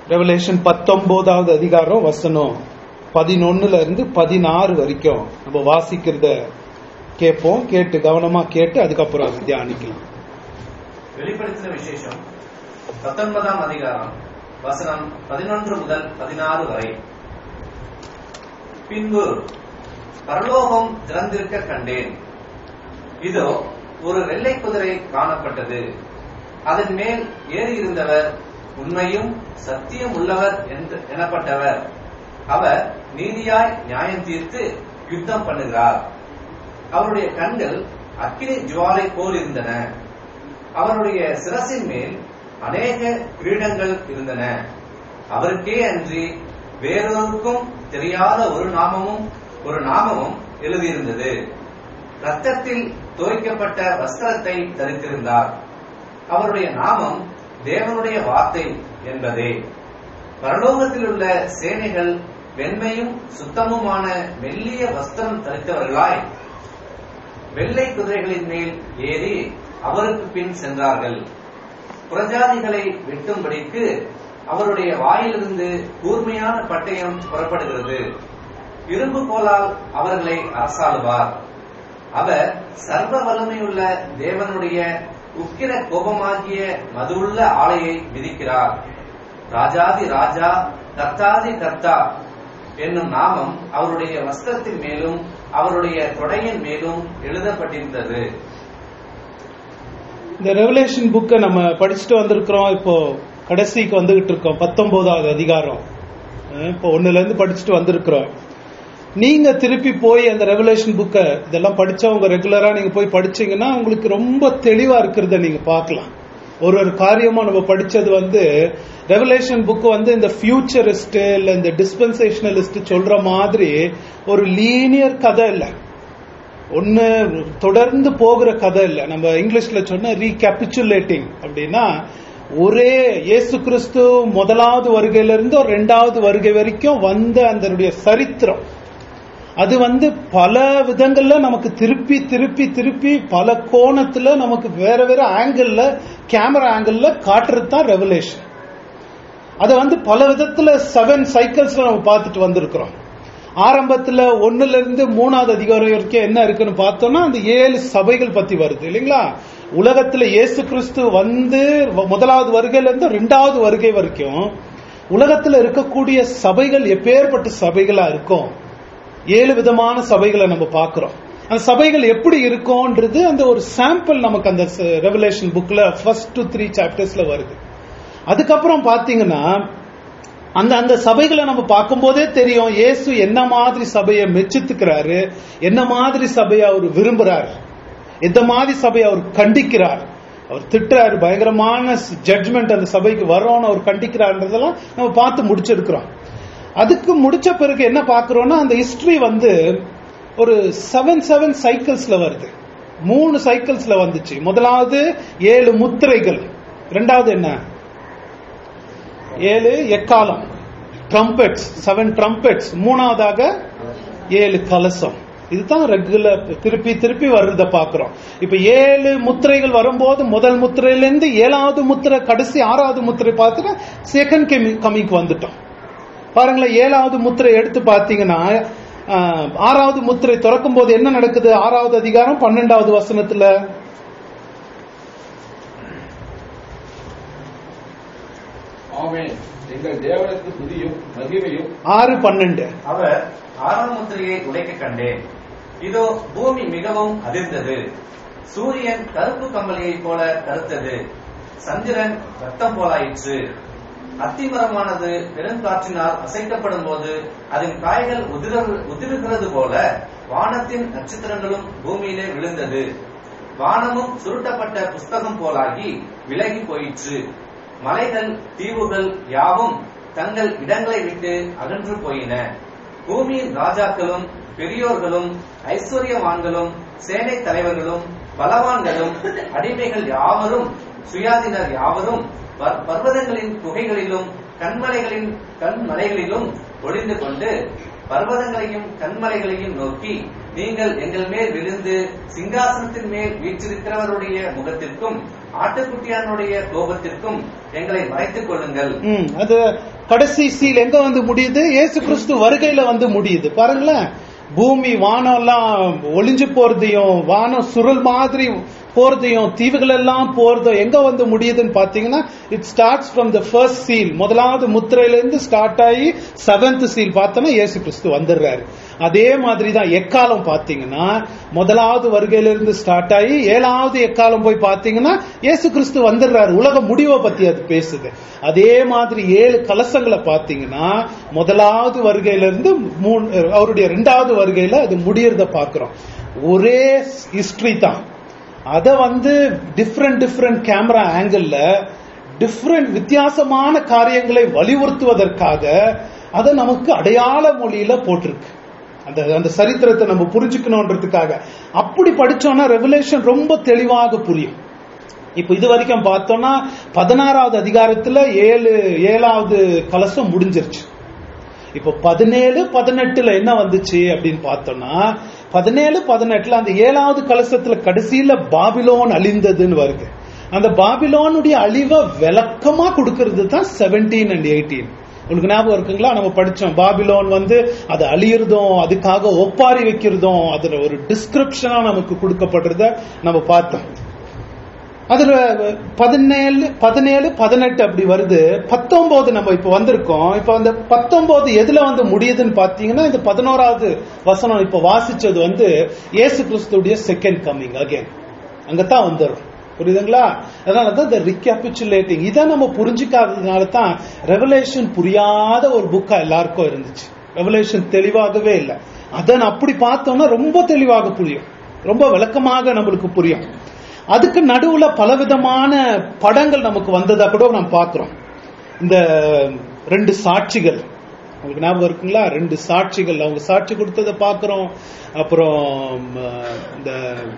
Revelation பத்தொன்பதாவது அதிகாரம் வசனம் பதினொன்னுல இருந்து பதினாறு வரைக்கும் நம்ம வாசிக்கிறத கேட்போம் கேட்டு கவனமா கேட்டு அதுக்கப்புறம் அதை தியானிக்கலாம் வெளிப்படுத்தின விசேஷம் பத்தொன்பதாம் அதிகாரம் வசனம் பதினொன்று முதல் பதினாறு வரை பின்பு பரலோகம் திறந்திருக்க கண்டேன் இதோ ஒரு வெள்ளை குதிரை காணப்பட்டது அதன் மேல் ஏறி இருந்தவர் உண்மையும் சத்தியம் உள்ளவர் என்று எனப்பட்டவர் அவர் நீதியாய் நியாயம் தீர்த்து யுத்தம் பண்ணுகிறார் அவருடைய கண்கள் அக்கினி ஜுவாலை போல் இருந்தன அவருடைய சிரசின் மேல் அநேக கிரீடங்கள் இருந்தன அவருக்கே அன்றி வேறொருக்கும் தெரியாத ஒரு நாமமும் ஒரு நாமமும் எழுதியிருந்தது ரத்தத்தில் தோய்க்கப்பட்ட வஸ்திரத்தை தரித்திருந்தார் அவருடைய நாமம் தேவனுடைய வார்த்தை என்பதே பரலோகத்தில் உள்ள சேனைகள் வெண்மையும் சுத்தமுமான மெல்லிய வஸ்திரம் தரித்தவர்களாய் வெள்ளை குதிரைகளின் மேல் ஏறி அவருக்கு பின் சென்றார்கள் புறஜாதிகளை வெட்டும்படிக்கு அவருடைய வாயிலிருந்து கூர்மையான பட்டயம் புறப்படுகிறது இரும்பு போலால் அவர்களை அரசாளுவார் அவர் சர்வ வல்லமையுள்ள தேவனுடைய உக்கிர கோபமாகிய மதுவுள்ள ஆலையை விதிக்கிறார் ராஜாதி ராஜா கர்த்தாதி கர்த்தா என்னும் நாமம் அவருடைய வஸ்திரத்தின் மேலும் அவருடைய தொடையின் மேலும் எழுதப்பட்டிருந்தது இந்த ரெவலேஷன் புக்கை நம்ம படிச்சுட்டு வந்திருக்கிறோம் இப்போ கடைசிக்கு வந்துகிட்டு இருக்கோம் பத்தொன்பதாவது அதிகாரம் அஹ் இப்போ ஒண்ணுல இருந்து படிச்சுட்டு வந்திருக்கிறோம் நீங்க திருப்பி போய் அந்த ரெவலேஷன் புக்கை இதெல்லாம் படிச்சவங்க ரெகுலரா நீங்க போய் படிச்சீங்கன்னா உங்களுக்கு ரொம்ப தெளிவா இருக்கிறத நீங்க பார்க்கலாம் ஒரு ஒரு காரியமா நம்ம படிச்சது வந்து ரெவலேஷன் புக் வந்து இந்த ஃபியூச்சரிஸ்ட் இல்ல இந்த டிஸ்பென்சேஷனலிஸ்ட் சொல்ற மாதிரி ஒரு லீனியர் கதை இல்லை ஒன்னு தொடர்ந்து போகிற கதை இல்ல நம்ம இங்கிலீஷ்ல சொன்ன ரீகேபிச்சுலேட்டிங் அப்படின்னா ஒரே இயேசு கிறிஸ்து முதலாவது வருகையிலிருந்து ஒரு ரெண்டாவது வருகை வரைக்கும் வந்த அதனுடைய சரித்திரம் அது வந்து பல விதங்கள்ல நமக்கு திருப்பி திருப்பி திருப்பி பல கோணத்துல நமக்கு வேற வேற ஆங்கிள் கேமரா ஆங்கிள் காட்டுறது தான் ரெவலேஷன் அதை வந்து பல விதத்துல செவன் சைக்கிள்ஸ்ல நம்ம பார்த்துட்டு வந்திருக்கிறோம் ஆரம்பத்துல ஒண்ணுல இருந்து மூணாவது அதிகாரம் வரைக்கும் என்ன இருக்குன்னு பார்த்தோம்னா அந்த ஏழு சபைகள் பத்தி வருது இல்லைங்களா உலகத்துல இயேசு கிறிஸ்து வந்து முதலாவது வருகையில இருந்து ரெண்டாவது வருகை வரைக்கும் உலகத்துல இருக்கக்கூடிய சபைகள் எப்பேற்பட்ட சபைகளா இருக்கும் ஏழு விதமான சபைகளை நம்ம பார்க்கிறோம் அந்த சபைகள் எப்படி இருக்கும்ன்றது அந்த ஒரு சாம்பிள் நமக்கு அந்த ரெவலேஷன் புக்ல ஃபர்ஸ்ட் டு த்ரீ சாப்டர்ஸ்ல வருது அதுக்கப்புறம் பாத்தீங்கன்னா அந்த அந்த சபைகளை நம்ம பார்க்கும்போதே தெரியும் இயேசு என்ன மாதிரி சபையை மெச்சித்துக்கிறாரு என்ன மாதிரி சபையை அவர் விரும்புறாரு எந்த மாதிரி சபையை அவர் கண்டிக்கிறார் அவர் திட்டுறாரு பயங்கரமான ஜட்ஜ்மெண்ட் அந்த சபைக்கு வரோன்னு அவர் கண்டிக்கிறார்ன்றதெல்லாம் நம்ம பார்த்து முடிச்சிருக்கிறோம் அதுக்கு முடிச்ச பிறகு என்ன பார்க்கிறோம்னா அந்த ஹிஸ்டரி வந்து ஒரு செவன் செவன் சைக்கிள்ஸ்ல வருது மூணு சைக்கிள்ஸ்ல வந்துச்சு முதலாவது ஏழு முத்திரைகள் ரெண்டாவது என்ன ஏழு எக்காலம் ட்ரம்பெட்ஸ் செவன் ட்ரம்பெட்ஸ் மூணாவதாக ஏழு கலசம் இதுதான் ரெகுலர் திருப்பி திருப்பி வர்றத பாக்குறோம் இப்ப ஏழு முத்திரைகள் வரும்போது முதல் முத்திரையிலிருந்து ஏழாவது முத்திரை கடைசி ஆறாவது முத்திரை பார்த்துட்டு செகண்ட் கமிக்கு வந்துட்டோம் பாருங்களேன் ஏழாவது முத்திரை எடுத்து பாத்தீங்கன்னா ஆறாவது முத்திரை திறக்கும் போது என்ன நடக்குது ஆறாவது அதிகாரம் பன்னெண்டாவது வசனத்துல ஆமென் எங்கள் தேவனுக்கு துதியும் மகிமையும் ஆறு பன்னெண்டு அவர் ஆறாம் முத்திரையை உடைக்க கண்டேன் இதோ பூமி மிகவும் அதிர்ந்தது சூரியன் கருப்பு கம்பளியைப் போல கருத்தது சந்திரன் ரத்தம் போலாயிற்று அத்திமரமானது பெருங்காற்றினால் அசைக்கப்படும் போது அதன் காய்கள் உதிர உதிருகிறது போல வானத்தின் நட்சத்திரங்களும் பூமியிலே விழுந்தது வானமும் சுருட்டப்பட்ட புஸ்தகம் போலாகி விலகி போயிற்று மலைகள் தீவுகள் யாவும் தங்கள் இடங்களை விட்டு அகன்று போயின பூமியின் ராஜாக்களும் பெரியோர்களும் ஐஸ்வர்யவான்களும் சேனை தலைவர்களும் பலவான்களும் அடிமைகள் யாவரும் சுயாதீனர் யாவரும் பர்- பர்வதங்களின் குகைகளிலும் கண்மலைகளின் கண்மலைகளிலும் ஒளிந்து கொண்டு பர்வதங்களையும் கண்மலைகளையும் நோக்கி நீங்கள் எங்கள் மேல் விழுந்து சிங்காசனத்தின் மேல் வீற்றிருக்கிறவருடைய முகத்திற்கும் ஆட்டுக்குட்டியானுடைய கோபத்திற்கும் எங்களை மறைத்துக் கொள்ளுங்கள் ம், அது கடைசி சீல் எங்க வந்து முடியுது இயேசு கிறிஸ்து வருகையில வந்து முடியுது பாருங்களேன் பூமி வானம் எல்லாம் ஒளிஞ்சு போறதையும் வானம் சுருள் மாதிரி போறதையும் தீவுகள் எல்லாம் போறதும் எங்க வந்து முடியுதுன்னு பாத்தீங்கன்னா it starts from the first seal முதலாவது முத்திரையில இருந்து ஸ்டார்ட் ஆகி செவன்த் சீல் பார்த்தோம்னா இயேசு கிறிஸ்து வந்துடுறாரு அதே மாதிரி தான் எக்காலம் பாத்தீங்கன்னா முதலாவது வருகையிலிருந்து ஸ்டார்ட் ஆகி ஏழாவது எக்காலம் போய் பாத்தீங்கன்னா இயேசு கிறிஸ்து வந்துடுறாரு உலக முடிவை பத்தி அது பேசுது அதே மாதிரி ஏழு கலசங்களை பாத்தீங்கன்னா முதலாவது வருகையிலிருந்து மூணு அவருடைய ரெண்டாவது வருகையில அது முடியறத பாக்குறோம் ஒரே ஹிஸ்டரி தான் அத வந்து different different camera angle different வித்தியாசமான காரியங்களை வலியுறுத்துவதற்காக அதை நமக்கு அடையாள மொழியில போட்டிருக்கு அந்த அந்த சரித்திரத்தை நம்ம புரிஞ்சுக்கணுன்றதுக்காக அப்படி படிச்சோம்னா ரெவலேஷன் ரொம்ப தெளிவாக புரியும் இப்ப இது வரைக்கும் பார்த்தோம்னா பதினாறாவது அதிகாரத்துல ஏழு ஏழாவது கலசம் முடிஞ்சிருச்சு இப்போ பதினேழு பதினெட்டுல என்ன வந்துச்சு அப்படின்னு பார்த்தோம்னா பதினேழு பதினெட்டுல அந்த ஏழாவது கலசத்துல கடைசியில பாபிலோன் அழிந்ததுன்னு வருது அந்த பாபிலோனுடைய அழிவை விளக்கமா கொடுக்கறது தான் செவன்டீன் அண்ட் எயிட்டீன் உங்களுக்கு ஞாபகம் இருக்குங்களா நம்ம படிச்சோம் பாபிலோன் வந்து அது அழியறதும் அதுக்காக ஒப்பாரி வைக்கிறதும் அதுல ஒரு டிஸ்கிரிப்ஷனா நமக்கு கொடுக்கப்படுறத நம்ம பார்த்தோம் அதுல பதினேழு பதினேழு பதினெட்டு அப்படி வருது பத்தொன்பது நம்ம இப்ப வந்திருக்கோம் இப்ப அந்த பத்தொன்பது எதுல வந்து முடியுதுன்னு பாத்தீங்கன்னா இந்த பதினோராவது வசனம் இப்ப வாசிச்சது வந்து இயேசு கிறிஸ்துடைய செகண்ட் கம்மிங் அகைன் அங்கதான் வந்துடும் புரியுதுங்களா அதனாலதான் இந்த ரிகேபிச்சுலேட்டிங் இதை நம்ம புரிஞ்சுக்காததுனால தான் ரெவலேஷன் புரியாத ஒரு புக்கா எல்லாருக்கும் இருந்துச்சு ரெவலேஷன் தெளிவாகவே இல்லை அதை அப்படி பார்த்தோம்னா ரொம்ப தெளிவாக புரியும் ரொம்ப விளக்கமாக நம்மளுக்கு புரியும் அதுக்கு நடுவுல பலவிதமான படங்கள் நமக்கு வந்ததா கூட நம்ம பார்க்கிறோம் இந்த ரெண்டு சாட்சிகள் உங்களுக்கு ஞாபகம் இருக்குங்களா ரெண்டு சாட்சிகள் அவங்க சாட்சி கொடுத்ததை பார்க்கிறோம் அப்புறம் அஹ், இந்த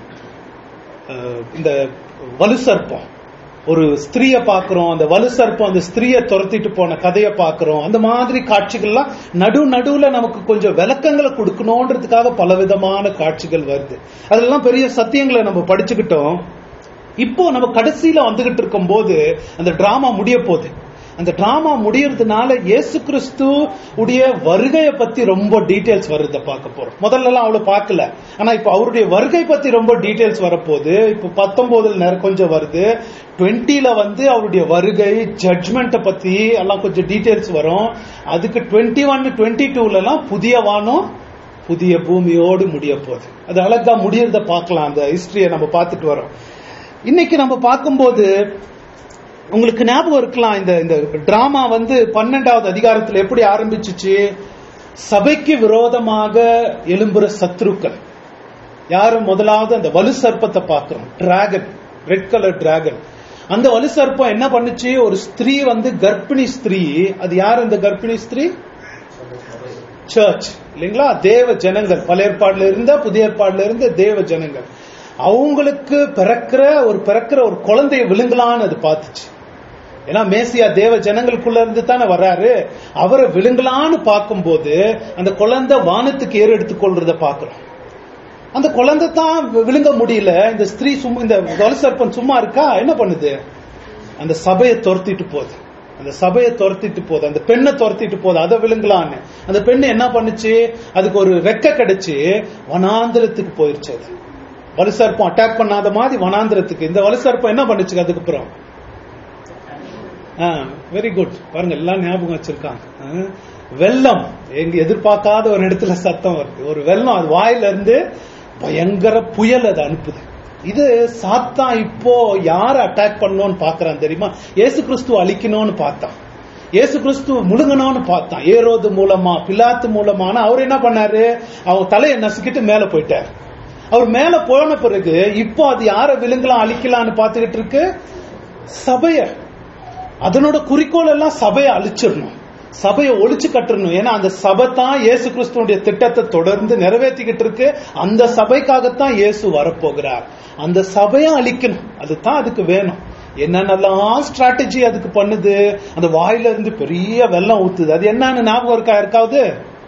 அஹ், இந்த வலுசர்ப்பம் ஒரு ஸ்திரீய பார்க்கிறோம் அந்த வலுசர்ப்பம் அந்த ஸ்திரீய துரத்திட்டு போன கதையை பார்க்கிறோம் அந்த மாதிரி காட்சிகள்லாம் நடு நடுவுல நமக்கு கொஞ்சம் விளக்கங்களை கொடுக்கணுன்றதுக்காக பலவிதமான காட்சிகள் வருது அதெல்லாம் பெரிய சத்தியங்களை நம்ம படிச்சுக்கிட்டோம் இப்போ நம்ம கடைசியில வந்துகிட்டு இருக்கும் போது அந்த டிராமா முடிய போகுது அந்த டிராமா முடியறதுனால இயேசு கிறிஸ்து உடைய வருகையை பத்தி ரொம்ப டீடைல்ஸ் வருத பார்க்க போறோம் முதல்ல எல்லாம் அவ்வளவு பார்க்கல ஆனா இப்ப அவருடைய வருகை பத்தி ரொம்ப டீடைல்ஸ் வரப்போகுது இப்ப பத்தொன்பதுல நேரம் கொஞ்சம் வருது டுவெண்ட்டில வந்து அவருடைய வருகை ஜட்மெண்ட்டை பத்தி எல்லாம் கொஞ்சம் டீடைல்ஸ் வரும் அதுக்கு டுவெண்ட்டி ஒன் டுவெண்ட்டி டூல எல்லாம் புதிய வானம் புதிய பூமியோடு முடிய போகுது அது அழகா முடியறத பார்க்கலாம் அந்த ஹிஸ்டரியை நம்ம பார்த்துட்டு வரோம் இன்னைக்கு நம்ம பார்க்கும்போது உங்களுக்கு ஞாபகம் இருக்கலாம் இந்த இந்த டிராமா வந்து பன்னெண்டாவது அதிகாரத்தில் எப்படி ஆரம்பிச்சுச்சு சபைக்கு விரோதமாக எழும்புற சத்ருக்கள் யாரு முதலாவது அந்த வலு சர்ப்பத்தை பார்க்கிறோம் டிராகன் ரெட் கலர் டிராகன் அந்த வலு சர்ப்பம் என்ன பண்ணுச்சு ஒரு ஸ்திரீ வந்து கர்ப்பிணி ஸ்திரீ அது யார் அந்த கர்ப்பிணி ஸ்திரீ சர்ச் இல்லைங்களா தேவ ஜனங்கள் பழைய ஏற்பாடுல இருந்த புதிய ஏற்பாடுல இருந்த தேவ ஜனங்கள் அவங்களுக்கு பிறக்கிற ஒரு பிறக்கிற ஒரு குழந்தைய விழுங்கலான்னு அது பார்த்துச்சு ஏன்னா மேசியா தேவ ஜனங்களுக்குள்ள இருந்து தானே வர்றாரு அவரை விழுங்கலான்னு பார்க்கும்போது அந்த குழந்தை வானத்துக்கு ஏறு எடுத்துக்கொள்றத பாக்குறோம் அந்த குழந்தை தான் விழுங்க முடியல இந்த ஸ்திரீ சும்மா இந்த வலுசர்ப்பன் சும்மா இருக்கா என்ன பண்ணுது அந்த சபையை துரத்திட்டு போகுது அந்த சபையை துரத்திட்டு போகுது அந்த பெண்ணை துரத்திட்டு போகுது அதை விழுங்கலான்னு அந்த பெண்ணு என்ன பண்ணுச்சு அதுக்கு ஒரு ரெக்க கிடைச்சு வனாந்திரத்துக்கு போயிருச்சு அது வலுசர்ப்பம் அட்டாக் பண்ணாத மாதிரி வனாந்திரத்துக்கு இந்த வலுசர்ப்பம் என்ன பண்ணுச்சு அதுக்கப்புறம் வெரி குட் பாருங்க எல்லாம் ஞாபகம் வச்சிருக்காங்க ஆ, வெள்ளம் எங்க எதிர்பார்க்காத ஒரு இடத்துல சத்தம் வருது ஒரு வெள்ளம் அது வாயில இருந்து பயங்கர புயல் அது அனுப்புது இது சாத்தான் இப்போ யார அட்டாக் பண்ணணும்னு பாக்குறான் தெரியுமா இயேசு கிறிஸ்து அழிக்கணும்னு பார்த்தான் இயேசு கிறிஸ்து முழுங்கணும்னு பார்த்தான் ஏரோது மூலமா பிலாத்து மூலமான அவர் என்ன பண்ணாரு அவர் தலையை நசுக்கிட்டு மேல போயிட்டார் அவர் மேல போன பிறகு இப்போ அது யார விழுங்கலாம் அழிக்கலாம்னு பார்த்துக்கிட்டு இருக்கு சபைய அதனோட குறிக்கோள் எல்லாம் சபையை அழிச்சிடணும் சபையை ஒழிச்சு கட்டணும் ஏன்னா அந்த சபை தான் இயேசு கிறிஸ்துவனுடைய திட்டத்தை தொடர்ந்து நிறைவேற்றிக்கிட்டு இருக்கு அந்த சபைக்காகத்தான் இயேசு வரப்போகிறார் அந்த சபையை அழிக்கணும் அதுதான் அதுக்கு வேணும் என்னென்னலாம் ஸ்ட்ராட்டஜி அதுக்கு பண்ணுது அந்த வாயில இருந்து பெரிய வெள்ளம் ஊத்துது அது என்னன்னு ஞாபகம் இருக்கா யாருக்காவது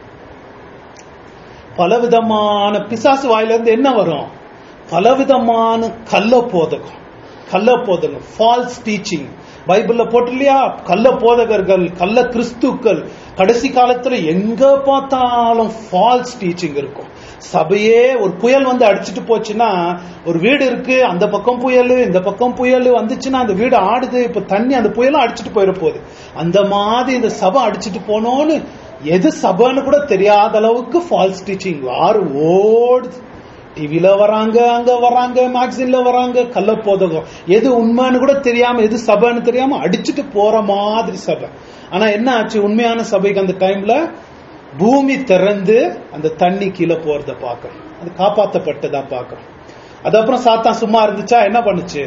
பலவிதமான பிசாசு வாயில இருந்து என்ன வரும் பலவிதமான கள்ள போதகம் கள்ள போதகம் ஃபால்ஸ் டீச்சிங் பைபிள்ல போட்டு இல்லையா கள்ள போதகர்கள் கள்ள கிறிஸ்துக்கள் கடைசி காலத்துல எங்க பார்த்தாலும் ஃபால்ஸ் டீச்சிங் இருக்கும் சபையே ஒரு புயல் வந்து அடிச்சிட்டு போச்சுன்னா ஒரு வீடு இருக்கு அந்த பக்கம் புயல் இந்த பக்கம் புயல் வந்துச்சுன்னா அந்த வீடு ஆடுது இப்ப தண்ணி அந்த புயலும் அடிச்சிட்டு போயிட போகுது அந்த மாதிரி இந்த சபை அடிச்சிட்டு போனோன்னு எது சபைன்னு கூட தெரியாத அளவுக்கு ஃபால்ஸ் டீச்சிங் ஆறு ஓடுது டிவில வராங்க அங்க வராங்க மேக்சின்ல வராங்க கள்ள போதகம் எது உண்மைன்னு கூட தெரியாம எது சபைன்னு தெரியாம அடிச்சுட்டு போற மாதிரி சபை ஆனா என்ன ஆச்சு உண்மையான சபைக்கு அந்த டைம்ல பூமி திறந்து அந்த தண்ணி கீழே போறத பார்க்கணும் அது காப்பாத்தப்பட்டதா பார்க்கணும் அதுக்கப்புறம் சாத்தான் சும்மா இருந்துச்சா என்ன பண்ணுச்சு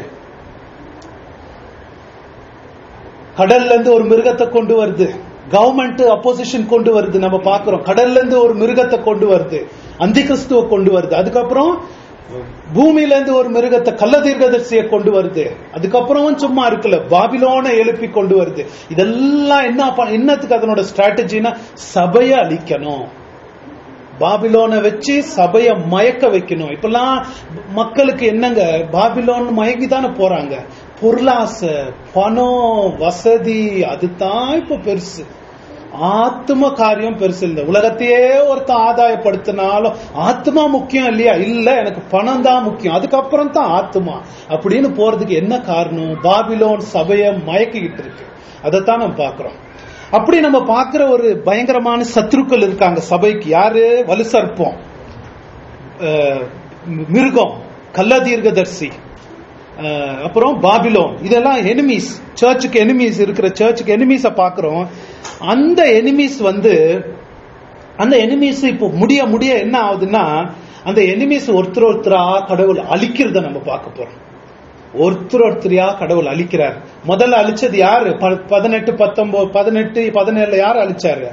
கடல்ல இருந்து ஒரு மிருகத்தை கொண்டு வருது கவர்மெண்ட் அப்போசிஷன் கொண்டு வருது நம்ம பாக்குறோம் கடல்ல இருந்து ஒரு மிருகத்தை கொண்டு வருது அந்தி கிறிஸ்துவ கொண்டு வருது அதுக்கப்புறம் பூமியில இருந்து ஒரு மிருகத்தை கள்ள தீர்க்கதரிசியை கொண்டு வருது அதுக்கப்புறம் சும்மா இருக்கல பாபிலோனை எழுப்பி கொண்டு வருது இதெல்லாம் என்ன ப- என்னத்துக்கு அதனோட ஸ்ட்ராட்டஜினா சபையை அழிக்கணும் பாபிலோனை வச்சு சபைய மயக்க வைக்கணும் இப்பெல்லாம் மக்களுக்கு என்னங்க பாபிலோன் மயங்கி தானே போறாங்க பொருளாசை பணம் வசதி அதுதான் இப்ப பெருசு ஆத்ம காரியம் பெருசு இந்த உலகத்தையே ஒருத்தன் ஆதாயப்படுத்தினாலும் ஆத்மா முக்கியம் இல்லையா இல்ல எனக்கு பணம் தான் முக்கியம் அதுக்கப்புறம் தான் ஆத்மா அப்படின்னு போறதுக்கு என்ன காரணம் பாபிலோன் சபைய மயக்கிக்கிட்டு இருக்கு அதைத்தான் நம்ம பாக்குறோம் அப்படி நம்ம பார்க்கிற ஒரு பயங்கரமான சத்துருக்கள் இருக்காங்க சபைக்கு யாரு வலுசர்ப்பம் அஹ், மிருகம் கள்ளதீர்க்கதர்சி அஹ், அப்புறம் பாபிலோன் இதெல்லாம் எனிமீஸ் சர்ச்சுக்கு எனிமீஸ் இருக்கிற சர்ச்சுக்கு எனிமீஸ பாக்குறோம் அந்த எனிமீஸ் வந்து அந்த எனிமீஸ் இப்போ முடிய முடிய என்ன ஆகுதுன்னா அந்த எனிமீஸ் ஒருத்தர் ஒருத்தரா கடவுள் அழிக்கிறத நம்ம பார்க்க போறோம் ஒருத்தர் ஒருத்தரையா கடவுள் அழிக்கிறார் முதல்ல அழிச்சது யாரு ப- பதினெட்டு பத்தொன்பது பதினெட்டு பதினேழுல யாரு அழிச்சாரு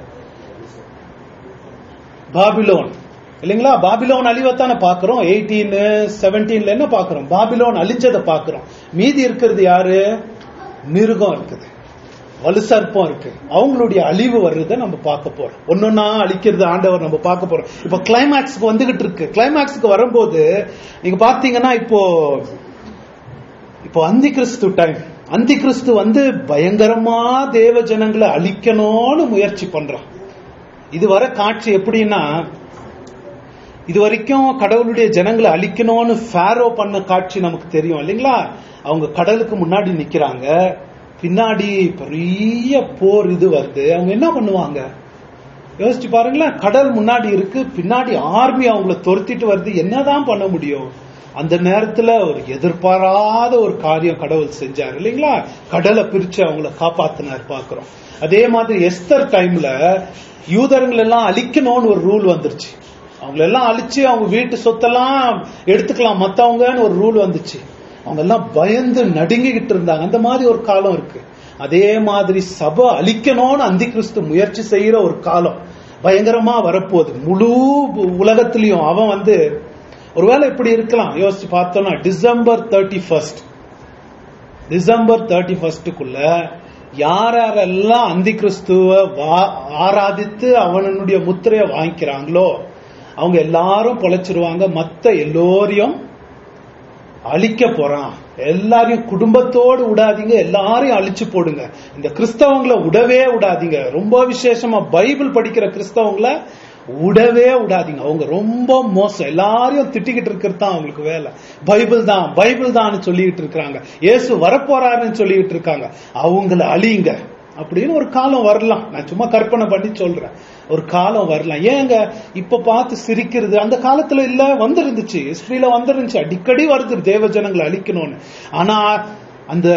பாபிலோன் இல்லைங்களா பாபிலோன் அழிவைத்தானே பாக்குறோம் எயிட்டீன் செவன்டீன்ல என்ன பாக்குறோம் பாபிலோன் அழிஞ்சதை பாக்குறோம் மீதி இருக்கிறது யாரு மிருகம் இருக்குது வலுசர்ப்பம் இருக்கு அவங்களுடைய அழிவு வர்றதை நம்ம பார்க்க போறோம் ஒன்னொன்னா அழிக்கிறது ஆண்டவர் நம்ம பார்க்க போறோம் இப்ப கிளைமேக்ஸ்க்கு வந்துகிட்டு இருக்கு கிளைமேக்ஸ்க்கு வரும்போது நீங்க பாத்தீங்கன்னா இப்போ இப்போ அந்தி கிறிஸ்து டைம் அந்தி கிறிஸ்து வந்து பயங்கரமா தேவ ஜனங்களை அழிக்கணும்னு முயற்சி பண்றான் இது வர காட்சி எப்படின்னா இது வரைக்கும் கடவுளுடைய ஜனங்களை அழிக்கணும்னு ஃபேரோ பண்ண காட்சி நமக்கு தெரியும் இல்லைங்களா அவங்க கடலுக்கு முன்னாடி நிக்கிறாங்க பின்னாடி பெரிய போர் இது வருது அவங்க என்ன பண்ணுவாங்க யோசிச்சு பாருங்களேன் கடல் முன்னாடி இருக்கு பின்னாடி ஆர்மி அவங்கள துரத்திட்டு வருது என்னதான் பண்ண முடியும் அந்த நேரத்துல ஒரு எதிர்பாராத ஒரு காரியம் கடவுள் செஞ்சார் இல்லைங்களா கடலை பிரிச்சு அவங்கள காப்பாத்தினார் பாக்குறோம் அதே மாதிரி எஸ்தர் டைம்ல யூதர்கள் எல்லாம் அழிக்கணும்னு ஒரு ரூல் வந்துருச்சு அவங்கள எல்லாம் அழிச்சு அவங்க வீட்டு சொத்தெல்லாம் எடுத்துக்கலாம் மத்தவங்கன்னு ஒரு ரூல் வந்துச்சு அவங்க எல்லாம் பயந்து நடுங்கிக்கிட்டு இருந்தாங்க அந்த மாதிரி ஒரு காலம் இருக்கு அதே மாதிரி சபை அழிக்கணும்னு அந்தி கிறிஸ்து முயற்சி செய்யற ஒரு காலம் பயங்கரமா வரப்போகுது முழு உலகத்திலையும் அவன் வந்து ஒருவேளை இப்படி இருக்கலாம் யோசிச்சு பார்த்தோம்னா December thirty first December thirty ஃபர்ஸ்டுக்குள்ள யார் யாரெல்லாம் அந்தி கிறிஸ்துவ வா- ஆராதித்து அவனுடைய முத்திரையை வாங்கிக்கிறாங்களோ அவங்க எல்லாரும் பொழைச்சிருவாங்க மத்த எல்லோரையும் அழிக்க போறான் எல்லாரையும் குடும்பத்தோடு விடாதீங்க எல்லாரையும் அழிச்சு போடுங்க இந்த கிறிஸ்தவங்களை விடவே விடாதீங்க ரொம்ப விசேஷமா பைபிள் படிக்கிற கிறிஸ்தவங்களை விடவே விடாதீங்க அவங்க ரொம்ப மோசம் எல்லாரையும் திட்டிக்கிட்டு இருக்கிறது தான் அவங்களுக்கு வேலை பைபிள் தான் பைபிள் தான் சொல்லிட்டு இருக்காங்க இயேசு வரப்போறாருன்னு சொல்லிட்டு இருக்காங்க அவங்கள அழியுங்க அப்படின்னு ஒரு காலம் வரலாம் நான் சும்மா கற்பனை பண்ணி சொல்றேன் ஒரு காலம் வரலாம் ஏங்க இப்ப பார்த்து சிரிக்கிறது அந்த காலத்துல இல்ல வந்திருந்துச்சு ஹிஸ்டரியில வந்திருந்துச்சு அடிக்கடி வருது தேவ ஜனங்களை அழிக்கணும்னு ஆனா அந்த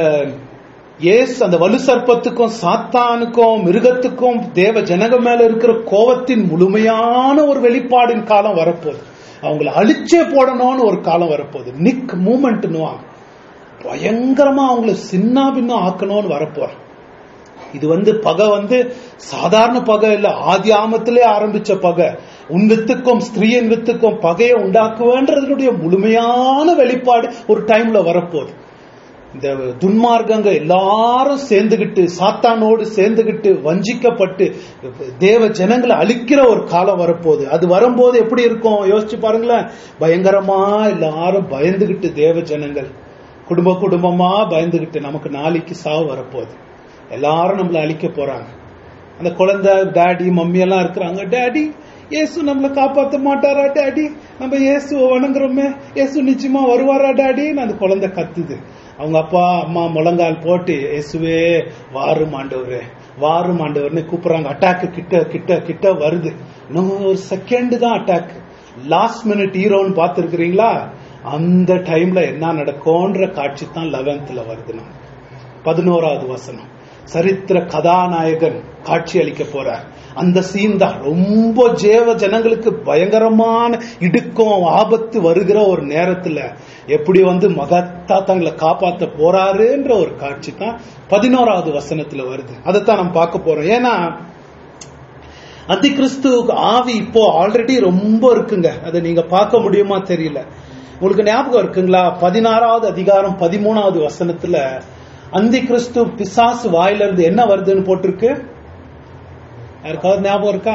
ஏசு அந்த வலு சர்ப்பத்துக்கும் சாத்தானுக்கும் மிருகத்துக்கும் தேவ ஜனங்க மேல இருக்கிற கோவத்தின் முழுமையான ஒரு வெளிப்பாடின் காலம் வரப்போகுது அவங்கள அழிச்சே போடணும்னு ஒரு காலம் வரப்போகுது நிக் மூமெண்ட்னுவாங்க பயங்கரமா அவங்கள சின்ன பின்னம் ஆக்கணும்னு வரப்போற இது வந்து பகை வந்து சாதாரண பகை இல்ல ஆதி ஆமத்திலே ஆரம்பிச்ச பகை உன் வித்துக்கும் ஸ்திரீயின் வித்துக்கும் பகையை உண்டாக்குவேன்றதனுடைய முழுமையான வெளிப்பாடு ஒரு டைம்ல வரப்போகுது இந்த துன்மார்க்கங்க எல்லாரும் சேர்ந்துகிட்டு சாத்தானோடு சேர்ந்துகிட்டு வஞ்சிக்கப்பட்டு தேவ ஜனங்களை அழிக்கிற ஒரு காலம் வரப்போகுது அது வரும்போது எப்படி இருக்கும் யோசிச்சு பாருங்களேன் பயங்கரமா எல்லாரும் பயந்துகிட்டு தேவ ஜனங்கள் குடும்ப குடும்பமா பயந்துகிட்டு நமக்கு நாளைக்கு சாவு வரப்போகுது எல்லாரும் நம்மளை அழிக்க போறாங்க அந்த குழந்தை டாடி மம்மி எல்லாம் இருக்கிறாங்க டாடி இயேசு நம்மளை காப்பாத்த மாட்டாரா டாடி நம்ம இயேசுவை வணங்குறோமே இயேசு நிச்சயமா வருவாரா டாடின்னு அந்த குழந்தை கத்துது அவங்க அப்பா அம்மா முழங்கால் போட்டு இயேசுவே வாரும் ஆண்டவரே வாரும் ஆண்டவர்னு கூப்பிடுறாங்க அட்டாக்கு கிட்ட கிட்ட கிட்ட வருது இன்னும் ஒரு செகண்ட் தான் அட்டாக் லாஸ்ட் மினிட் ஹீரோன்னு பார்த்துருக்கிறீங்களா அந்த டைம்ல என்ன நடக்கும்ன்ற காட்சி தான் லெவன்த்ல வருது நமக்கு பதினோராவது வசனம் சரித்திர கதாநாயகன் காட்சி அளிக்க போறார் அந்த சீன் தான் ரொம்ப ஜேவ ஜனங்களுக்கு பயங்கரமான இடுக்கம் ஆபத்து வருகிற ஒரு நேரத்துல எப்படி வந்து மகத்தா தங்களை காப்பாத்த போறாருன்ற ஒரு காட்சி தான் பதினோராவது வசனத்துல வருது அதைத்தான் நம்ம பார்க்க போறோம் ஏன்னா அந்தி கிறிஸ்துவுக்கு ஆவி இப்போ ஆல்ரெடி ரொம்ப இருக்குங்க அதை நீங்க பார்க்க முடியுமா தெரியல உங்களுக்கு ஞாபகம் இருக்குங்களா பதினாறாவது அதிகாரம் பதிமூணாவது வசனத்துல அந்தி கிறிஸ்து பிசாசு வாயில இருந்து என்ன வருதுன்னு போட்டிருக்கு யாருக்காவது ஞாபகம் இருக்கா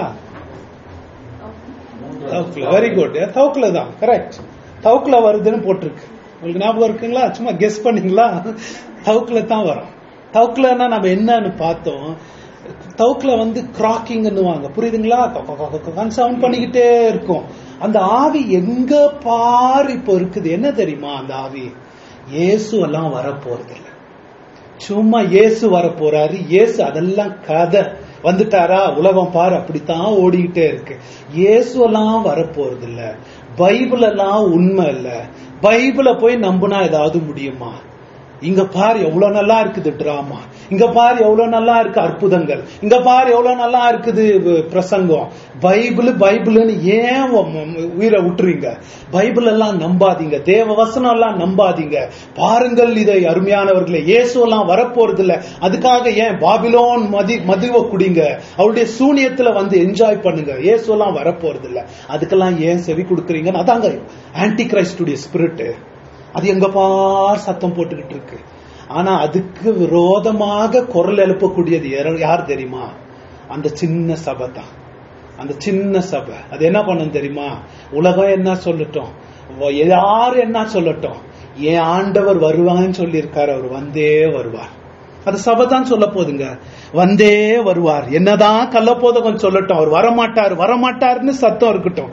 தவுக்குல வெரி குட் தவுக்குல தான் கரெக்ட் தவுக்குல வருதுன்னு போட்டிருக்கு உங்களுக்கு ஞாபகம் இருக்குங்களா சும்மா கெஸ் பண்ணீங்களா தவுக்குல தான் வரும் தவுக்குலன்னா நம்ம என்னன்னு பார்த்தோம் தவுக்குல வந்து கிராக்கிங்னுவாங்க புரியுதுங்களா சவுண்ட் பண்ணிக்கிட்டே இருக்கும் அந்த ஆவி எங்க பாரு இப்போ இருக்குது என்ன தெரியுமா அந்த ஆவி இயேசு எல்லாம் வரப்போறது இல்ல சும்மா இயேசு வரப்போறாரு இயேசு அதெல்லாம் கதை வந்துட்டாரா உலகம் பாரு அப்படித்தான் ஓடிக்கிட்டே இருக்கு இயேசு எல்லாம் வரப்போறது இல்ல பைபிள் எல்லாம் உண்மை இல்ல பைபிளை போய் நம்புனா ஏதாவது முடியுமா இங்க பாரு எவ்வளவு நல்லா இருக்குது டிராமா இங்க பாரு எவ்வளவு நல்லா இருக்கு அற்புதங்கள் இங்க பாரு எவ்வளவு நல்லா இருக்குது வ- பிரசங்கம் பைபிள் பைபிள்னு ஏன் உ- உ- உயிரை விட்டுறீங்க பைபிள் எல்லாம் நம்பாதீங்க தேவ வசனம் எல்லாம் நம்பாதீங்க பாருங்கள் இதை அருமையானவர்களே இயேசு எல்லாம் வரப்போறது இல்ல அதுக்காக ஏன் பாபிலோன் மதி மதுவை குடிங்க அவருடைய சூனியத்துல வந்து என்ஜாய் பண்ணுங்க இயேசு எல்லாம் வரப்போறது இல்ல அதுக்கெல்லாம் ஏன் செவி கொடுக்குறீங்கன்னு அதாங்க ஆன்டி கிரைஸ்டுடைய ஸ்பிரிட் அது எங்க பார் சத்தம் போட்டுக்கிட்டு இருக்கு ஆனா அதுக்கு விரோதமாக குரல் எழுப்பக்கூடியது யார்- யார் தெரியுமா அந்த சின்ன சபை தான் அந்த சின்ன சபை அது என்ன பண்ணும் தெரியுமா உலகம் என்ன சொல்லட்டும் வ- யார் என்ன சொல்லட்டும் என் ஆண்டவர் வருவான்னு சொல்லியிருக்காரு அவர் வந்தே வருவார் அது சபை தான் சொல்ல போதுங்க வந்தே வருவார் என்னதான் கள்ளப்போதகம் சொல்லட்டும் அவர் வரமாட்டார் வரமாட்டார்னு சத்தம் இருக்கட்டும்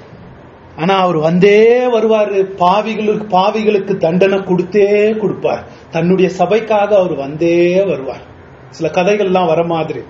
ஆனா அவர் வந்தே வருவாரு பாவிகளுக்கு பாவிகளுக்கு தண்டனை கொடுத்தே கொடுப்பார் தன்னுடைய சபைக்காக அவர் வந்தே வருவார் சில கதைகள்லாம் வர மாதிரி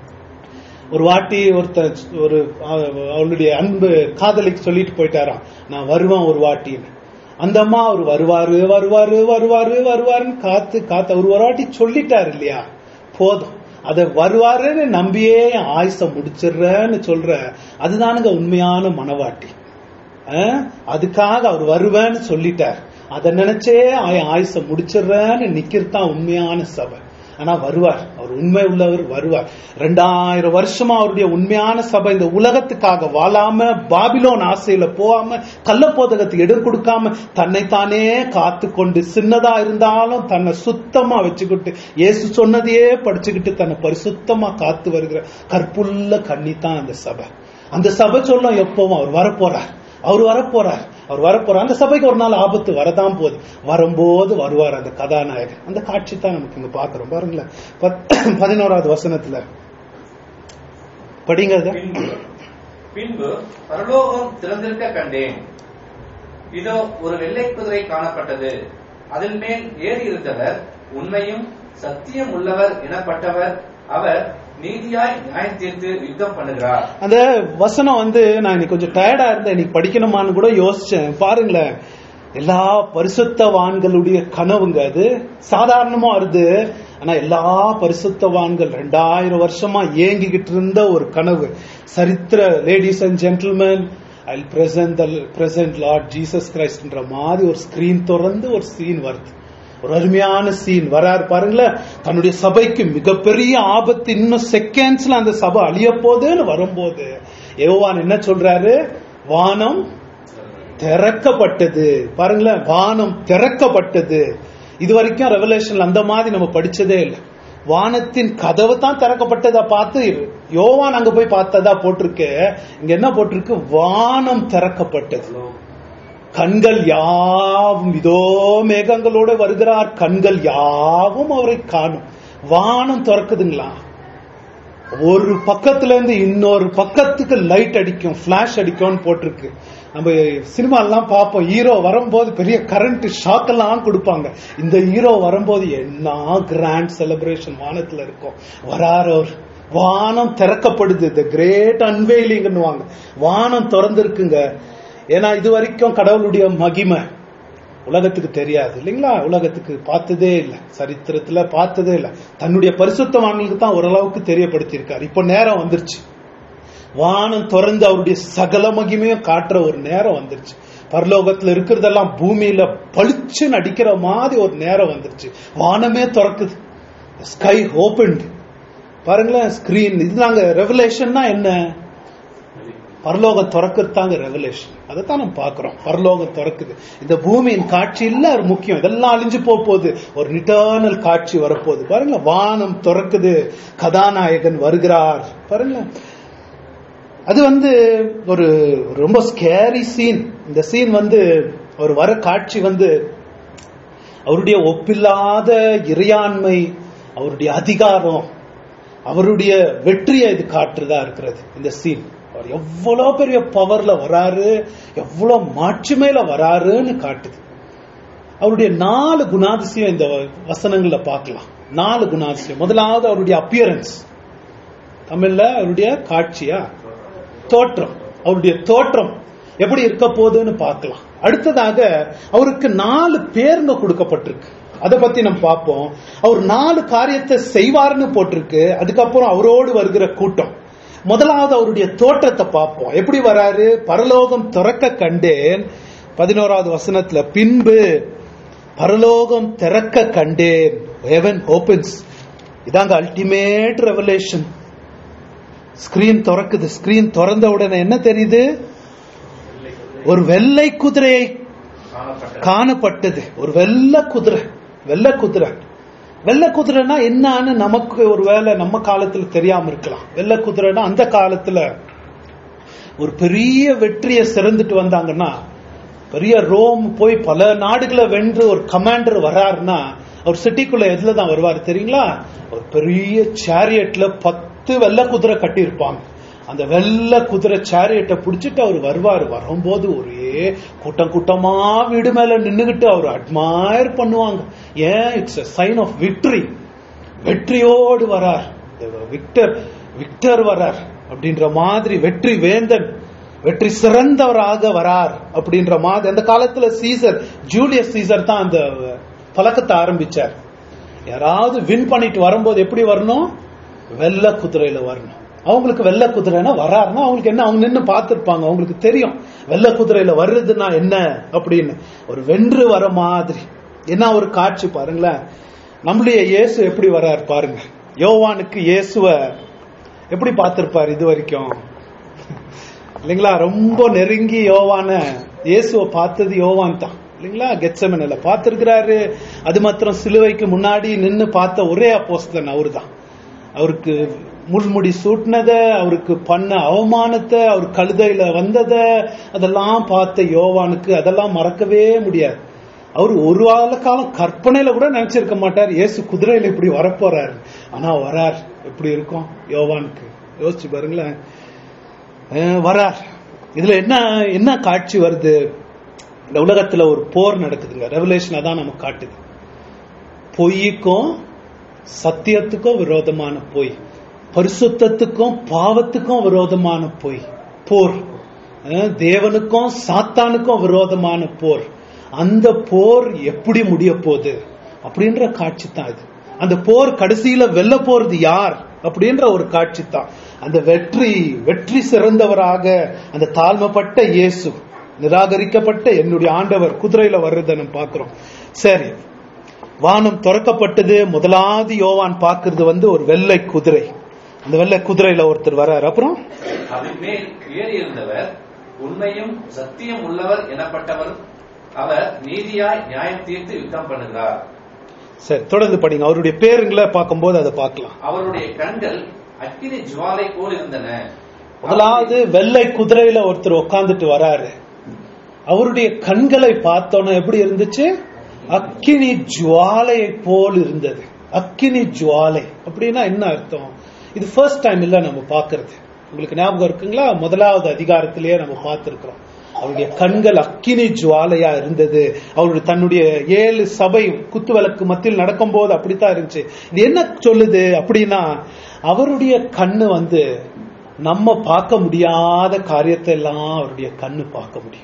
ஒரு வாட்டி ஒருத்தர் ஒரு அஹ், அவளுடைய அன்பு காதலிக்கு சொல்லிட்டு போயிட்டாராம் நான் வருவேன் ஒரு வாட்டின்னு அந்த அம்மா அவர் வருவாரு வருவாரு வருவாரு வருவாருன்னு காத்து காத்து அவர் ஒரு வாட்டி சொல்லிட்டாரு இல்லையா போதும் அத வருவாருன்னு நம்பியே என் ஆயுச முடிச்சிடுறேன்னு சொல்ற அதுதானுங்க உண்மையான மனவாட்டி அஹ், அதுக்காக அவர் வருவேன்னு சொல்லிட்டார் அதை நினைச்சே என் ஆயுச முடிச்சிடுறேன்னு நிக்கிறது தான் உண்மையான சபை ஆனா வருவார் அவர் உண்மை உள்ளவர் வருவார் ரெண்டாயிரம் வருஷமா அவருடைய உண்மையான சபை இந்த உலகத்துக்காக வாழாம பாபிலோன் ஆசையில போகாம கள்ளப்போதகத்துக்கு இடம் கொடுக்காம தன்னைத்தானே காத்து கொண்டு சின்னதா இருந்தாலும் தன்னை சுத்தமா வச்சுக்கிட்டு இயேசு சொன்னதையே படிச்சுக்கிட்டு தன்னை பரிசுத்தமா காத்து வருகிற கற்புள்ள கண்ணி தான் அந்த சபை அந்த சபை சொல்லும் எப்பவும் அவர் வரப்போறார் அவர் வரப்போறார் அவர் வரப்போறார் அந்த சபைக்கு ஒரு நாள் ஆபத்து வரதான் போகுது வரும்போது வருவார் அந்த கதாநாயகன் அந்த காட்சி தான் நமக்கு இங்க பாக்குறோம் பாருங்களேன் பத்- பதினோராவது வசனத்துல படிங்க அதை. பின்பு பின்பு பரலோகம் திறந்திருக்க கண்டேன் இதோ ஒரு வெள்ளை குதிரை காணப்பட்டது அதில் மேல் ஏறி இருந்தவர் உண்மையும் சத்தியம் உள்ளவர் எனப்பட்டவர் அவர் நீதியாய் நியாயம் தீர்த்து யுத்தம் பண்ணுகிறார் அந்த வசனம் வந்து நான் இன்னைக்கு கொஞ்சம் டயர்டா இருந்தேன் இன்னைக்கு படிக்கணுமான்னு கூட யோசிச்சேன் பாருங்களேன் எல்லா பரிசுத்தவான்களுடைய கனவுங்க அது சாதாரணமா வருது ஆனா எல்லா பரிசுத்தவான்கள் ரெண்டாயிரம் வருஷமா ஏங்கிக்கிட்டு இருந்த ஒரு கனவு சரித்திர ladies and gentleman I present present Lord Jesus கிரைஸ்ட்ன்ற மாதிரி ஒரு ஸ்கிரீன் திறந்து ஒரு சீன் வருது ஒரு அருமையான சீன் வராரு பாருங்களேன் தன்னுடைய சபைக்கு மிகப்பெரிய ஆபத்து இன்னும் செகண்ட்ஸ்ல அந்த சபை அழிய போகுதுன்னு வரும்போது யோவான் என்ன சொல்றாரு வானம் திறக்கப்பட்டது பாருங்களேன் வானம் திறக்கப்பட்டது இது வரைக்கும் ரெவலேஷன்ல அந்த மாதிரி நம்ம படிச்சதே இல்லை வானத்தின் கதவு தான் திறக்கப்பட்டதா பார்த்து யோவான் அங்க போய் பார்த்ததா போட்டிருக்கு இங்க என்ன போட்டிருக்கு வானம் திறக்கப்பட்டது கண்கள் யாவும் இதோ மேகங்களோட வருகிறார் கண்கள் யாவும் அவரை காணும் வானம் திறக்குதுங்களா ஒரு பக்கத்துல இருந்து இன்னொரு பக்கத்துக்கு லைட் அடிக்கும் பிளாஷ் அடிக்கும்னு போட்டிருக்கு நம்ம சினிமா எல்லாம் பார்ப்போம் ஹீரோ வரும்போது பெரிய கரண்ட் ஷாக் எல்லாம் கொடுப்பாங்க இந்த ஹீரோ வரும்போது என்ன கிராண்ட் செலிப்ரேஷன் வானத்துல இருக்கும் வராரு அவர் வானம் திறக்கப்படுது த கிரேட் அன்வெயிலிங்னுவாங்க வானம் திறந்திருக்குங்க ஏன்னா இது வரைக்கும் கடவுளுடைய மகிமை உலகத்துக்கு தெரியாது இல்லைங்களா உலகத்துக்கு பார்த்ததே இல்லை சரித்திரத்துல பார்த்ததே இல்லை தன்னுடைய பரிசுத்தவான்களுக்கு தான் ஓரளவுக்கு தெரியப்படுத்தியிருக்காரு இப்போ நேரம் வந்துருச்சு வானம் திறந்து அவருடைய சகல மகிமையும் காட்டுற ஒரு நேரம் வந்துருச்சு பரலோகத்துல இருக்கிறதெல்லாம் பூமியில பளிச்சுன்னு அடிக்கிற மாதிரி ஒரு நேரம் வந்துருச்சு வானமே திறக்குது ஸ்கை ஓபன்டு பாருங்களேன் ஸ்கிரீன் இது நாங்க ரெவலேஷன்னா என்ன பரலோகம் திறக்கிறதாங்க ரெவலேஷன் அதைத்தான் நம்ம பார்க்கிறோம் பரலோகம் திறக்குது இந்த பூமியின் காட்சி இல்ல அது முக்கியம் இதெல்லாம் அழிஞ்சு போக போகுது ஒரு நிட்டர்னல் காட்சி வரப்போகுது பாருங்க வானம் திறக்குது கதாநாயகன் வருகிறார் பாருங்க அது வந்து ஒரு ரொம்ப ஸ்கேரி சீன் இந்த சீன் வந்து ஒரு வர காட்சி வந்து அவருடைய ஒப்பில்லாத இறையாண்மை அவருடைய அதிகாரம் அவருடைய வெற்றியை இது காட்டுறதா இருக்கிறது இந்த சீன் அவர் எவ்வளவு பெரிய பவர்ல வராரு எவ்வளவு மாட்சிமையில வராருன்னு காட்டுது அவருடைய நாலு குணாதிசயம் இந்த வசனங்கள்ல பார்க்கலாம் நாலு குணாதிசயம் முதலாவது அவருடைய அப்பியரன்ஸ் தமிழ்ல அவருடைய காட்சியா தோற்றம் அவருடைய தோற்றம் எப்படி இருக்க போகுதுன்னு பார்க்கலாம் அடுத்ததாக அவருக்கு நாலு பேருங்க கொடுக்கப்பட்டிருக்கு அதை பத்தி நம்ம பார்ப்போம் அவர் நாலு காரியத்தை செய்வார்னு போட்டிருக்கு அதுக்கப்புறம் அவரோடு வருகிற கூட்டம் முதலாவது அவருடைய தோற்றத்தை பார்ப்போம் எப்படி வராரு பரலோகம் திறக்க கண்டேன் பதினோராவது வசனத்துல பின்பு பரலோகம் திறக்க கண்டேன் ஹெவன் ஓபன்ஸ் இதாங்க அல்டிமேட் ரெவலேஷன் ஸ்கிரீன் திறக்குது ஸ்கிரீன் திறந்த உடனே என்ன தெரியுது ஒரு வெள்ளை குதிரையை காணப்பட்டது காணப்பட்டது ஒரு வெள்ளை குதிரை வெள்ளை குதிரை வெள்ளை குதிரைனா என்னன்னு நமக்கு ஒரு வேளை நம்ம காலத்துல தெரியாம இருக்கலாம் வெள்ளை குதிரைனா அந்த காலத்துல ஒரு பெரிய வெற்றியை சிறந்துட்டு வந்தாங்கன்னா பெரிய ரோம் போய் பல நாடுகளை வென்று ஒரு கமாண்டர் வர்றாருன்னா அவர் சிட்டிக்குள்ள எதுல தான் வருவார் தெரியுங்களா ஒரு பெரிய சேரியட்ல பத்து வெள்ளை குதிரை கட்டியிருப்பாங்க அந்த வெள்ளை குதிரை சேரியட்டை பிடிச்சிட்டு அவர் வருவார் வரும்போது ஒரே கூட்டம் கூட்டமா வீடு மேல நின்னுகிட்டு அவர் அட்மயர் பண்ணுவாங்க ஏன் it's a sign of victory வெற்றியோடு வரார் விக்டர் விக்டர் வரார் அப்படின்ற மாதிரி வெற்றி வேந்தன் வெற்றி சிறந்தவராக வரார் அப்படின்ற மாதிரி அந்த காலத்துல சீசர் ஜூலியஸ் சீசர் தான் அந்த பழக்கத்தை ஆரம்பிச்சார் யாராவது வின் பண்ணிட்டு வரும்போது எப்படி வரணும் வெள்ளை குதிரையில வரணும் அவங்களுக்கு வெள்ளை குதிரைனா வராருன்னா அவங்களுக்கு என்ன அவங்க நின்னு பார்த்திருப்பாங்க அவங்களுக்கு தெரியும் வெள்ளை குதிரையில வர்றதுன்னா என்ன அப்படின்னு ஒரு வென்று வர மாதிரி என்ன ஒரு காட்சி பாருங்களேன் நம்முடைய இயேசு எப்படி வர்றார் பாருங்க யோவானுக்கு இயேசுவ எப்படி பார்த்திருப்பார் இது வரைக்கும் இல்லைங்களா ரொம்ப நெருங்கி யோவான இயேசுவை பார்த்தது யோவான் தான் இல்லைங்களா கெச்சமனில பார்த்திருக்கிறாரு அது மாத்திரம் சிலுவைக்கு முன்னாடி நின்னு பார்த்த ஒரே அப்போஸ்தலன் அவரு தான் அவருக்கு முள்முடி சூட்டினத அவருக்கு பண்ண அவமானத்தை அவர் கழுதையில வந்தத அதெல்லாம் பார்த்த யோவானுக்கு அதெல்லாம் மறக்கவே முடியாது அவர் ஒரு வார காலம் கற்பனையில கூட நினைச்சிருக்க மாட்டார் இயேசு குதிரையில இப்படி வரப்போறாரு ஆனா வரார் எப்படி இருக்கும் யோவானுக்கு யோசிச்சு பாருங்களேன் அஹ் வரார் இதுல என்ன என்ன காட்சி வருது இந்த உலகத்துல ஒரு போர் நடக்குதுங்க ரெவலேஷன் அதான் நமக்கு காட்டுது பொய்யுக்கும் சத்தியத்துக்கும் விரோதமான பொய் பரிசுத்தத்துக்கும் பாவத்துக்கும் விரோதமான பொய் போர் அஹ் தேவனுக்கும் சாத்தானுக்கும் விரோதமான போர் அந்த போர் எப்படி முடிய போகுது அப்படின்ற காட்சி தான் இது அந்த போர் கடைசியில வெல்ல போறது யார் அப்படின்ற ஒரு காட்சி தான் அந்த வெற்றி வெற்றி சிறந்தவராக அந்த தாழ்மைப்பட்ட இயேசு நிராகரிக்கப்பட்ட என்னுடைய ஆண்டவர் குதிரையில வர்றதை நம்ம பார்க்கிறோம் சரி வானம் திறக்கப்பட்டது முதலாவது யோவான் பார்க்கிறது வந்து ஒரு வெள்ளை குதிரை அந்த வெள்ளை குதிரையில ஒருத்தர் வர்றாரு அப்புறம் அதன் மேல் ஏறி இருந்தவர் உண்மையும் சத்தியம் உள்ளவர் எனப்பட்டவர் அவர் நீதியாய் நியாயம் தீர்த்து யுத்தம் பண்ணுகிறார் சரி தொடர்ந்து படிங்க அவருடைய பேருங்களை பார்க்கும்போது அதை பார்க்கலாம் அவருடைய கண்கள் அக்கினி ஜுவாலை போல் இருந்தன முதலாவது வெள்ளை குதிரையில ஒருத்தர் உட்கார்ந்துட்டு வராரு அவருடைய கண்களை பார்த்தோன்னா எப்படி இருந்துச்சு அக்கினி ஜுவாலையை போல் இருந்தது அக்கினி ஜுவாலை அப்படின்னா என்ன அர்த்தம் இது ஃபர்ஸ்ட் டைம் இல்ல நம்ம பார்க்கிறது உங்களுக்கு ஞாபகம் இருக்குங்களா முதலாவது அதிகாரத்திலேயே நம்ம பார்த்திருக்கிறோம் அவருடைய கண்கள் அக்கினி ஜுவாலையா இருந்தது அவருடைய தன்னுடைய ஏழு சபை குத்து விளக்கு மத்தியில் நடக்கும்போது அப்படித்தான் இருந்துச்சு இது என்ன சொல்லுது அப்படின்னா அவருடைய கண்ணு வந்து நம்ம பார்க்க முடியாத காரியத்தை எல்லாம் அவருடைய கண்ணு பார்க்க முடியும்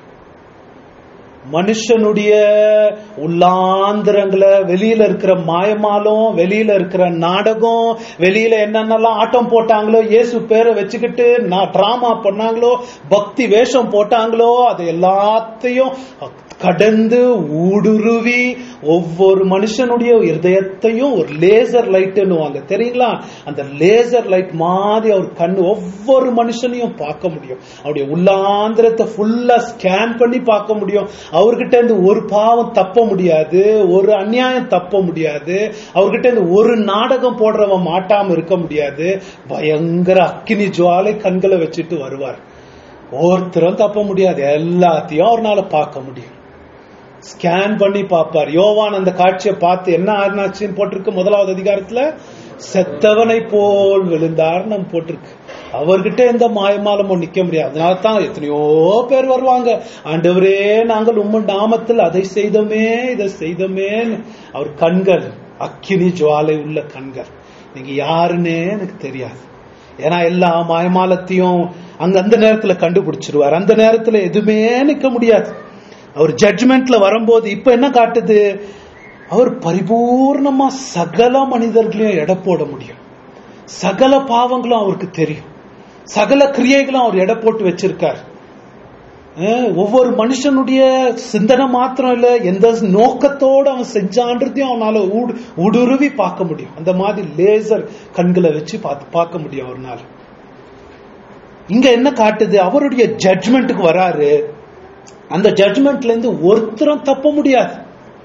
மனுஷனுடைய உள்ளாந்திரங்களை வெளியில இருக்கிற மாயமாலும் வெளியில இருக்கிற நாடகம் வெளியில என்னென்னலாம் ஆட்டம் போட்டாங்களோ இயேசு பேரை வச்சுக்கிட்டு நான் டிராமா பண்ணாங்களோ பக்தி வேஷம் போட்டாங்களோ அது எல்லாத்தையும் கடந்து ஊடுருவி ஒவ்வொரு மனுஷனுடைய இருதயத்தையும் ஒரு லேசர் லைட்னுவாங்க தெரியுங்களா அந்த லேசர் லைட் மாதிரி அவர் கண்ணு ஒவ்வொரு மனுஷனையும் பார்க்க முடியும் அவருடைய உள்ளாந்திரத்தை ஃபுல்லா ஸ்கேன் பண்ணி பார்க்க முடியும் அவர்கிட்ட இருந்து ஒரு பாவம் தப்ப முடியாது ஒரு அநியாயம் தப்ப முடியாது அவர்கிட்ட இருந்து ஒரு நாடகம் போடுறவன் மாட்டாம இருக்க முடியாது பயங்கர அக்கினி ஜுவாலை கண்களை வச்சுட்டு வருவார் ஒருத்தரும் தப்ப முடியாது எல்லாத்தையும் அவர்னால பார்க்க முடியும் ஸ்கேன் பண்ணி பார்ப்பார் யோவான் அந்த காட்சியை பார்த்து என்ன ஆனாச்சுன்னு போட்டிருக்கு முதலாவது அதிகாரத்துல செத்தவனை போல் விழுந்தார் நம்ம போட்டிருக்கு அவர்கிட்ட எந்த மாயமாலமும் நிக்க முடியாது அதனால தான் எத்தனையோ பேர் வருவாங்க ஆண்டவரே நாங்கள் உம்ம நாமத்தில் அதை செய்தோமே இதை செய்தோமேன்னு அவர் கண்கள் அக்கினி ஜுவாலை உள்ள கண்கள் நீங்க யாருன்னே எனக்கு தெரியாது ஏன்னா எல்லா மாயமாலத்தையும் அங்க அந்த நேரத்துல கண்டுபிடிச்சிருவார் அந்த நேரத்துல எதுவுமே நிக்க முடியாது அவர் ஜட்ஜ்மெண்ட்ல வரும்போது இப்ப என்ன காட்டுது அவர் பரிபூர்ணமா சகல மனிதர்களையும் எடை போட முடியும் சகல பாவங்களும் அவருக்கு தெரியும் சகல கிரியைகளும் அவர் எடை போட்டு வச்சிருக்கார் அஹ் ஒவ்வொரு மனுஷனுடைய சிந்தனை மாத்திரம் இல்ல எந்த நோக்கத்தோட அவன் செஞ்சான்றதையும் அவனால ஊடு- ஊடுருவி பார்க்க முடியும் அந்த மாதிரி லேசர் கண்களை வச்சு பார்த்து பார்க்க முடியும் அவர்னால இங்க என்ன காட்டுது அவருடைய ஜட்ஜ்மெண்ட்டுக்கு வராரு அந்த ஜட்ஜ்மெண்ட்ல இருந்து ஒருத்தரும் தப்ப முடியாது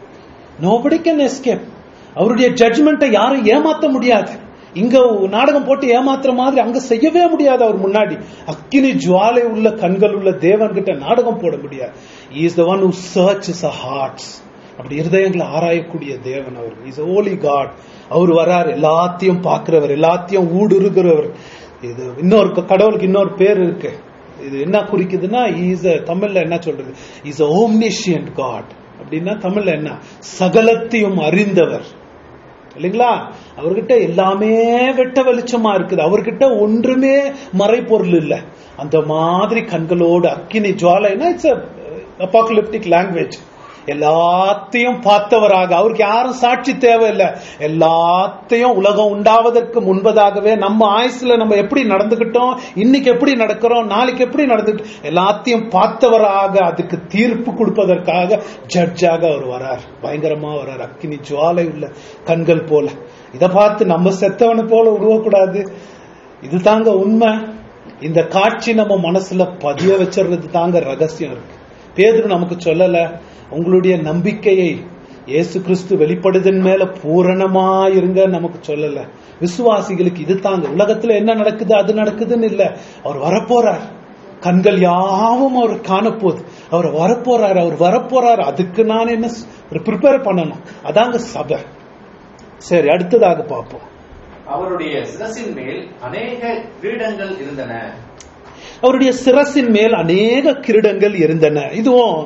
நோபடி கேன் எஸ்கேப் அவருடைய ஜட்ஜ்மெண்ட்டை யாரும் ஏமாத்த முடியாது இங்க நாடகம் போட்டு ஏமாத்துற மாதிரி அங்க செய்யவே முடியாது அவர் முன்னாடி அக்கினி ஜுவாலை உள்ள கண்கள் உள்ள தேவன் கிட்ட நாடகம் போட முடியாது is the one who search a hearts அப்படி இருதயங்களை ஆராயக்கூடிய தேவன் அவர் இஸ் ஓலி காட் அவர் வரார் எல்லாத்தையும் பார்க்கிறவர் எல்லாத்தையும் ஊடுருகிறவர் இது இன்னொரு கடவுளுக்கு இன்னொரு பேர் இருக்கு இது என்ன குறிக்குதுன்னா இஸ் தமிழ்ல என்ன சொல்றது இஸ் ஓம்னிஷியன்ட் காட் அப்படின்னா தமிழ்ல என்ன சகலத்தையும் அறிந்தவர் இல்லைங்களா அவர்கிட்ட எல்லாமே வெட்ட வெளிச்சமா இருக்குது அவர்கிட்ட ஒன்றுமே மறைப்பொருள் இல்ல அந்த மாதிரி கண்களோடு அக்கினி ஜுவாலைனா இட்ஸ் அப்பாக்குலிப்டிக் லாங்குவேஜ் எல்லாத்தையும் பார்த்தவராக அவருக்கு யாரும் சாட்சி தேவையில்லை எல்லாத்தையும் உலகம் உண்டாவதற்கு முன்பதாகவே நம்ம ஆயுசுல நம்ம எப்படி நடந்துகிட்டோம் இன்னைக்கு எப்படி நடக்கிறோம் நாளைக்கு எப்படி நடந்துக்கிட்டோம் எல்லாத்தையும் பார்த்தவராக அதுக்கு தீர்ப்பு கொடுப்பதற்காக ஜட்ஜாக அவர் வரார் பயங்கரமா வரார் அக்கினி ஜுவாலை உள்ள கண்கள் போல இதை பார்த்து நம்ம செத்தவனை போல உருவக்கூடாது இது தாங்க உண்மை இந்த காட்சி நம்ம மனசுல பதிய வச்சிடுறது தாங்க ரகசியம் இருக்கு பேதுரு நமக்கு சொல்லல உங்களுடைய நம்பிக்கையை இயேசு கிறிஸ்து வெளிப்படுதன் மேல பூரணமா இருங்க நமக்கு சொல்லல விசுவாசிகளுக்கு இது தாங்க உலகத்துல என்ன நடக்குது அது நடக்குதுன்னு இல்ல அவர் வரப்போறார் கண்கள் யாவும் அவர் காணப்போகுது அவர் வரப்போறார் அவர் வரப்போறார் அதுக்கு நான் என்ன ப்ரிப்பேர் பண்ணணும் அதாங்க சபை சரி அடுத்ததாக பார்ப்போம் அவருடைய சிரசின் மேல் அநேக கிரீடங்கள் இருந்தன அவருடைய சிரசின் மேல் அநேக கிரீடங்கள் இருந்தன இதுவும்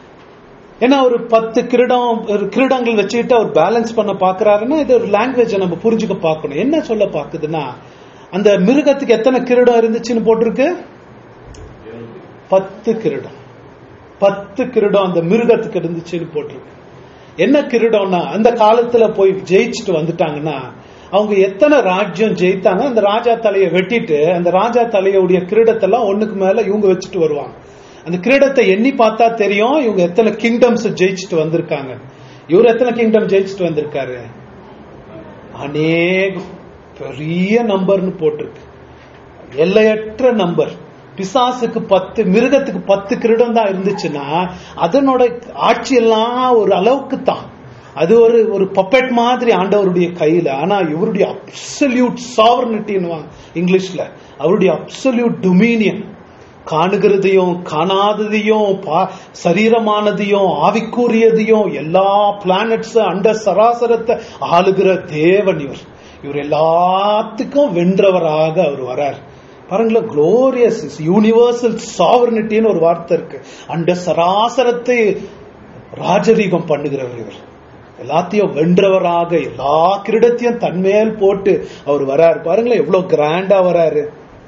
ஏன்னா ஒரு பத்து கிரீடம் ஒரு கிரீடங்கள் வச்சுக்கிட்டு அவர் பேலன்ஸ் பண்ண பாக்குறாருன்னா இது ஒரு லாங்குவேஜை நம்ம புரிஞ்சுக்க பார்க்கணும் என்ன சொல்ல பாக்குதுன்னா அந்த மிருகத்துக்கு எத்தனை கிரீடம் இருந்துச்சுன்னு போட்டிருக்கு பத்து கிரீடம் பத்து கிரீடம் அந்த மிருகத்துக்கு இருந்துச்சுன்னு போட்டிருக்கு என்ன கிரீடம்னா அந்த காலத்துல போய் ஜெயிச்சுட்டு வந்துட்டாங்கன்னா அவங்க எத்தனை ராஜ்யம் ஜெயித்தாங்க அந்த ராஜா தலையை வெட்டிட்டு அந்த ராஜா தலையுடைய கிரீடத்தெல்லாம் ஒண்ணுக்கு மேல இவங்க வச்சுட்டு வருவாங்க அந்த கிரீடத்தை எண்ணி பார்த்தா தெரியும் இவங்க எத்தனை கிங்டம்ஸ் ஜெயிச்சுட்டு வந்திருக்காங்க இவர் எத்தனை கிங்டம் ஜெயிச்சுட்டு வந்திருக்காரு அநேகம் பெரிய நம்பர்னு போட்டிருக்கு எல்லையற்ற நம்பர் பிசாசுக்கு பத்து மிருகத்துக்கு பத்து கிரீடம் தான் இருந்துச்சுன்னா அதனோட ஆட்சி எல்லாம் ஒரு அளவுக்கு தான் அது ஒரு ஒரு பப்பெட் மாதிரி ஆண்டவருடைய கையில ஆனா இவருடைய அப்சல்யூட் சாவர்னிட்டின்னு இங்கிலீஷ்ல அவருடைய அப்சல்யூட் டொமினியன் காணுகிறதையும் காணாததையும் பா- சரீரமானதையும் ஆவிக்குரியதையும் எல்லா பிளானட்ஸ் அண்ட சராசரத்தை ஆளுகிற தேவன் இவர் இவர் எல்லாத்துக்கும் வென்றவராக அவர் வரார் பாருங்களேன் குளோரியஸ் யூனிவர்சல் சாவர்னிட்டின்னு ஒரு வார்த்தை இருக்கு அண்ட சராசரத்தை ராஜரீகம் பண்ணுகிறவர் இவர் எல்லாத்தையும் வென்றவராக எல்லா கிரீடத்தையும் தன்மேல் போட்டு அவர் வராரு பாருங்களேன் எவ்வளவு கிராண்டா வராரு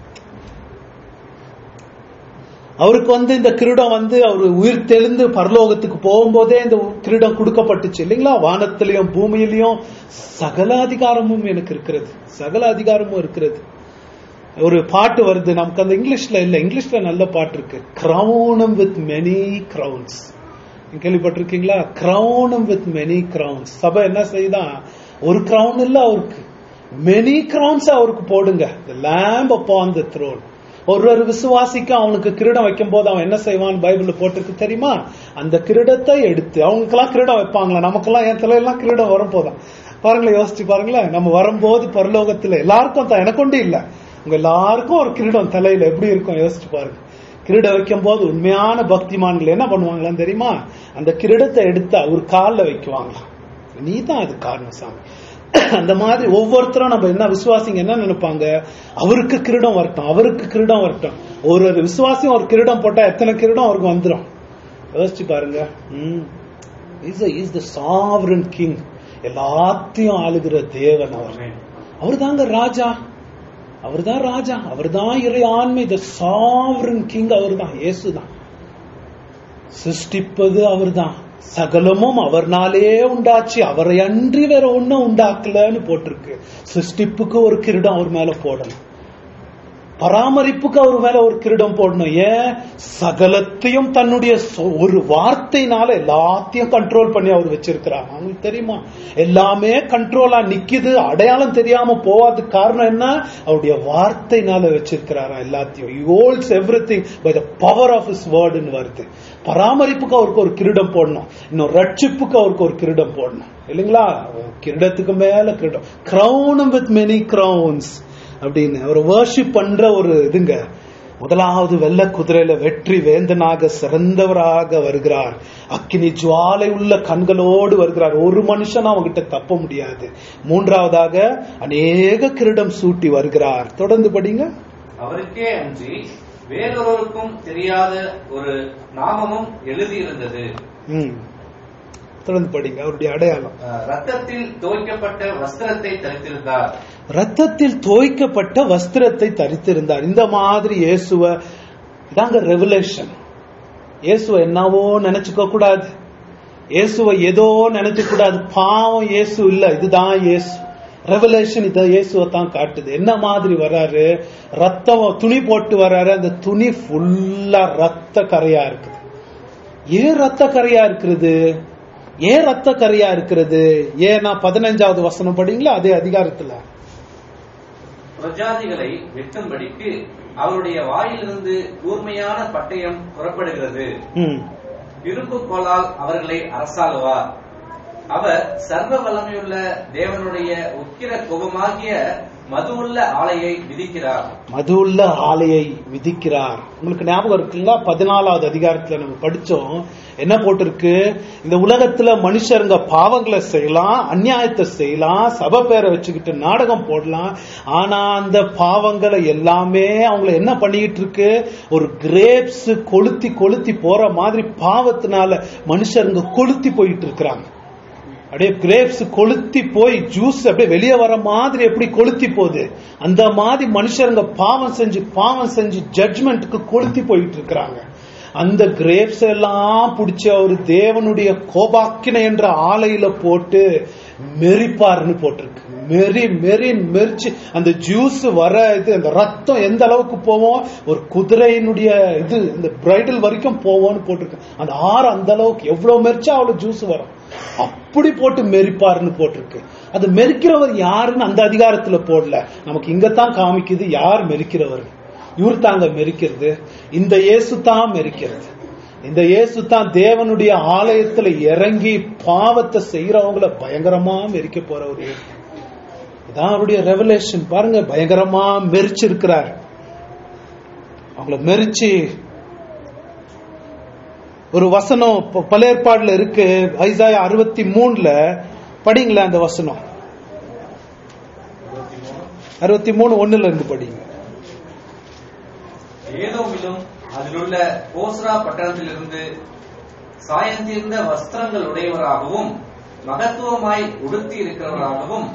அவருக்கு வந்து இந்த கிரீடம் வந்து அவர் உயிர் தெளிந்து பரலோகத்துக்கு போகும்போதே இந்த கிரீடம் கொடுக்கப்பட்டுச்சு இல்லைங்களா வானத்திலையும் பூமியிலையும் சகல அதிகாரமும் எனக்கு இருக்கிறது சகல அதிகாரமும் இருக்கிறது ஒரு பாட்டு வருது நமக்கு அந்த இங்கிலீஷ்ல இல்ல இங்கிலீஷ்ல நல்ல பாட்டு இருக்கு கிரௌனம் வித் மெனி கிரவுன்ஸ் கேள்விப்பட்டிருக்கீங்களா கிரௌனம் வித் மெனி கிரவுன்ஸ் சபை என்ன செய்யுதான் ஒரு கிரவுன் இல்ல அவருக்கு மெனி கிரவுன்ஸ் அவருக்கு போடுங்க லேம்ப் அப்பான் த த்ரோன் ஒரு ஒரு விசுவாசிக்கு அவனுக்கு கிரீடம் வைக்கும் போது அவன் என்ன செய்வான் பைபிள்ல போட்டிருக்கு தெரியுமா அந்த கிரீடத்தை எடுத்து அவங்களுக்கெல்லாம் கிரீடம் வைப்பாங்களா நமக்கெல்லாம் என் தலையெல்லாம் கிரீடம் வரும் போதும் பாருங்களேன் யோசிச்சு பாருங்களேன் நம்ம வரும்போது பரலோகத்துல எல்லாருக்கும் தான் எனக்கு ஒண்டி இல்ல உங்க எல்லாருக்கும் ஒரு கிரீடம் தலையில எப்படி இருக்கும் யோசிச்சு பாருங்க கிரீடம் வைக்கும் போது உண்மையான பக்திமான்கள் என்ன பண்ணுவாங்களாம் தெரியுமா அந்த கிரீடத்தை எடுத்து அவர் கால்ல வைக்குவாங்களாம் நீ தான் அது காரணம் சாமி அந்த மாதிரி ஒவ்வொருத்தரும் நம்ம என்ன விசுவாசிங்க என்ன நினைப்பாங்க அவருக்கு கிரீடம் வரட்டும் அவருக்கு கிரீடம் வரட்டும் ஒரு ஒரு விசுவாசியும் ஒரு கிரீடம் போட்டா எத்தனை கிரீடம் அவருக்கு வந்துடும் யோசிச்சு பாருங்க is is the sovereign king எல்லாத்தையும் ஆளுகிற தேவன் அவர் அவர் தாங்க ராஜா அவர்தான் ராஜா அவர்தான் இறை ஆண்மை த சாவரன் கிங் அவர்தான் இயேசு தான் சிருஷ்டிப்பது அவர்தான் சகலமும் அவர்னாலே உண்டாச்சு அவரை அன்றி வேற ஒண்ணும் உண்டாக்கலன்னு போட்டிருக்கு சிருஷ்டிப்புக்கு ஒரு கிரீடம் அவர் மேல போடணும் பராமரிப்புக்கு அவர் மேல ஒரு கிரீடம் போடணும் ஏன் சகலத்தையும் தன்னுடைய சொ- ஒரு வார்த்தையினால எல்லாத்தையும் கண்ட்ரோல் பண்ணி அவர் வச்சிருக்கிறார் அவங்களுக்கு தெரியுமா எல்லாமே கண்ட்ரோலா நிக்குது அடையாளம் தெரியாம போவாதுக்கு காரணம் என்ன அவருடைய வார்த்தையினால வச்சிருக்கிறாரா எல்லாத்தையும் holds everything by the power of is வேர்டுன்னு வருது பராமரிப்புக்கு அவருக்கு ஒரு கிரீடம் போடணும் இன்னும் ரட்சிப்புக்கு அவருக்கு ஒரு கிரீடம் போடணும் இல்லைங்களா கிரீடத்துக்கு மேல கிரீடம் கிரௌனும் வித் மெனி கிரவுன்ஸ் அப்படின்னு அவர் வர்ஷிப் பண்ற ஒரு இதுங்க முதலாவது வெள்ள குதிரையில வெற்றி வேந்தனாக சிறந்தவராக வருகிறார் அக்கினி ஜுவாலை உள்ள கண்களோடு வருகிறார் ஒரு மனுஷன் அவங்கிட்ட தப்ப முடியாது மூன்றாவதாக அநேக கிரீடம் சூட்டி வருகிறார் தொடர்ந்து படிங்க அவருக்கே அன்றி வேறொருவருக்கும் தெரியாத ஒரு நாமமும் எழுதியிருந்தது ம் தொடர்ந்து படிங்க அவருடைய அடையாளம் அஹ், ரத்தத்தில் துவைக்கப்பட்ட வஸ்திரத்தை தரித்திருந்தார் ரத்தத்தில் தோய்க்கப்பட்ட வஸ்திரத்தை தரித்திருந்தார் இந்த மாதிரி இயேசுவ இதாங்க ரெவலேஷன் இயேசுவ என்னவோ நினைச்சுக்க கூடாது இயேசுவ ஏதோ நினைச்சுக்க கூடாது பாவம் இயேசு இல்ல இதுதான் இயேசு ரெவலேஷன் இத இயேசுவை தான் காட்டுது என்ன மாதிரி வர்றாரு ரத்தம் துணி போட்டு வர்றாரு அந்த துணி ஃபுல்லா ரத்த கரையா இருக்குது ஏன் ரத்த கரையா இருக்கிறது ஏன் ரத்த கரையா இருக்கிறது ஏன்னா பதினஞ்சாவது வசனம் படிங்களா அதே அதிகாரத்துல பிரஜாதிகளை வெட்டும்படிக்கு அவருடைய வாயிலிருந்து கூர்மையான பட்டயம் புறப்படுகிறது ம் இரும்பு கோலால் அவர்களை அரசாளுவார் அவர் சர்வ வல்லமையுள்ள தேவனுடைய உக்கிர கோபமாகிய மதுவுள்ள ஆலையை விதிக்கிறார் மது உள்ள ஆலையை விதிக்கிறார் உங்களுக்கு ஞாபகம் இருக்குங்களா பதினாலாவது அதிகாரத்துல நம்ம படிச்சோம் என்ன போட்டிருக்கு இந்த உலகத்துல மனுஷருங்க பாவங்களை செய்யலாம் அநியாயத்தை செய்யலாம் சபை பேரை வச்சுக்கிட்டு நாடகம் போடலாம் ஆனா அந்த பாவங்களை எல்லாமே அவங்கள என்ன பண்ணிக்கிட்டு இருக்கு ஒரு கிரேப்ஸ் கொளுத்தி கொளுத்தி போற மாதிரி பாவத்தினால மனுஷருங்க கொளுத்தி போயிட்டு இருக்கிறாங்க அப்படியே கிரேப்ஸ் கொளுத்தி போய் ஜூஸ் அப்படியே வெளியே வர மாதிரி எப்படி கொளுத்தி போகுது அந்த மாதிரி மனுஷருங்க பாவம் செஞ்சு பாவம் செஞ்சு ஜட்ஜ்மெண்ட்டுக்கு கொளுத்தி போயிட்டு இருக்கிறாங்க அந்த கிரேப்ஸ் எல்லாம் பிடிச்ச ஒரு தேவனுடைய கோபாக்கினை என்ற ஆலையில போட்டு மெரிப்பார்னு போட்டிருக்கு மெரி மெரி மெரிச்சு அந்த ஜூஸ் வர இது அந்த ரத்தம் எந்த அளவுக்கு போவோம் ஒரு குதிரையினுடைய இது இந்த பிரைடல் வரைக்கும் போவோம்னு போட்டிருக்கு அந்த ஆறு அந்த அளவுக்கு எவ்வளவு மெரிச்சா அவ்வளவு ஜூஸ் வரும் அப்படி போட்டு மெரிப்பாருன்னு போட்டிருக்கு அது மெரிக்கிறவர் யாருன்னு அந்த அதிகாரத்துல போடல நமக்கு இங்கதான் காமிக்குது யார் மெரிக்கிறவர் இவர் தாங்க மெரிக்கிறது இந்த இயேசு தான் மெரிக்கிறது இந்த இயேசு தான் தேவனுடைய ஆலயத்துல இறங்கி பாவத்தை செய்யறவங்கள பயங்கரமா மெரிக்க போற ஒரு இயேசு. இதான் அவருடைய ரெவலேஷன் பாருங்க பயங்கரமா மெரிச்சிருக்கிறார் அவங்கள மெரிச்சு ஒரு வசனம் ப- பழைய ஏற்பாடுல இருக்கு ஐசாயா அறுபத்தி மூணுல படிங்களேன் அந்த வசனம் அறுபத்தி மூணு ஒண்ணுல இருந்து படிங்க ஏதோமிலும் அதிலுள்ள போஸ்ரா பட்டணத்திலிருந்து சாயந்தீர்ந்த வஸ்திரங்கள் உடையவராகவும் மகத்துவமாய் உடுத்தி இருக்கிறவராகவும்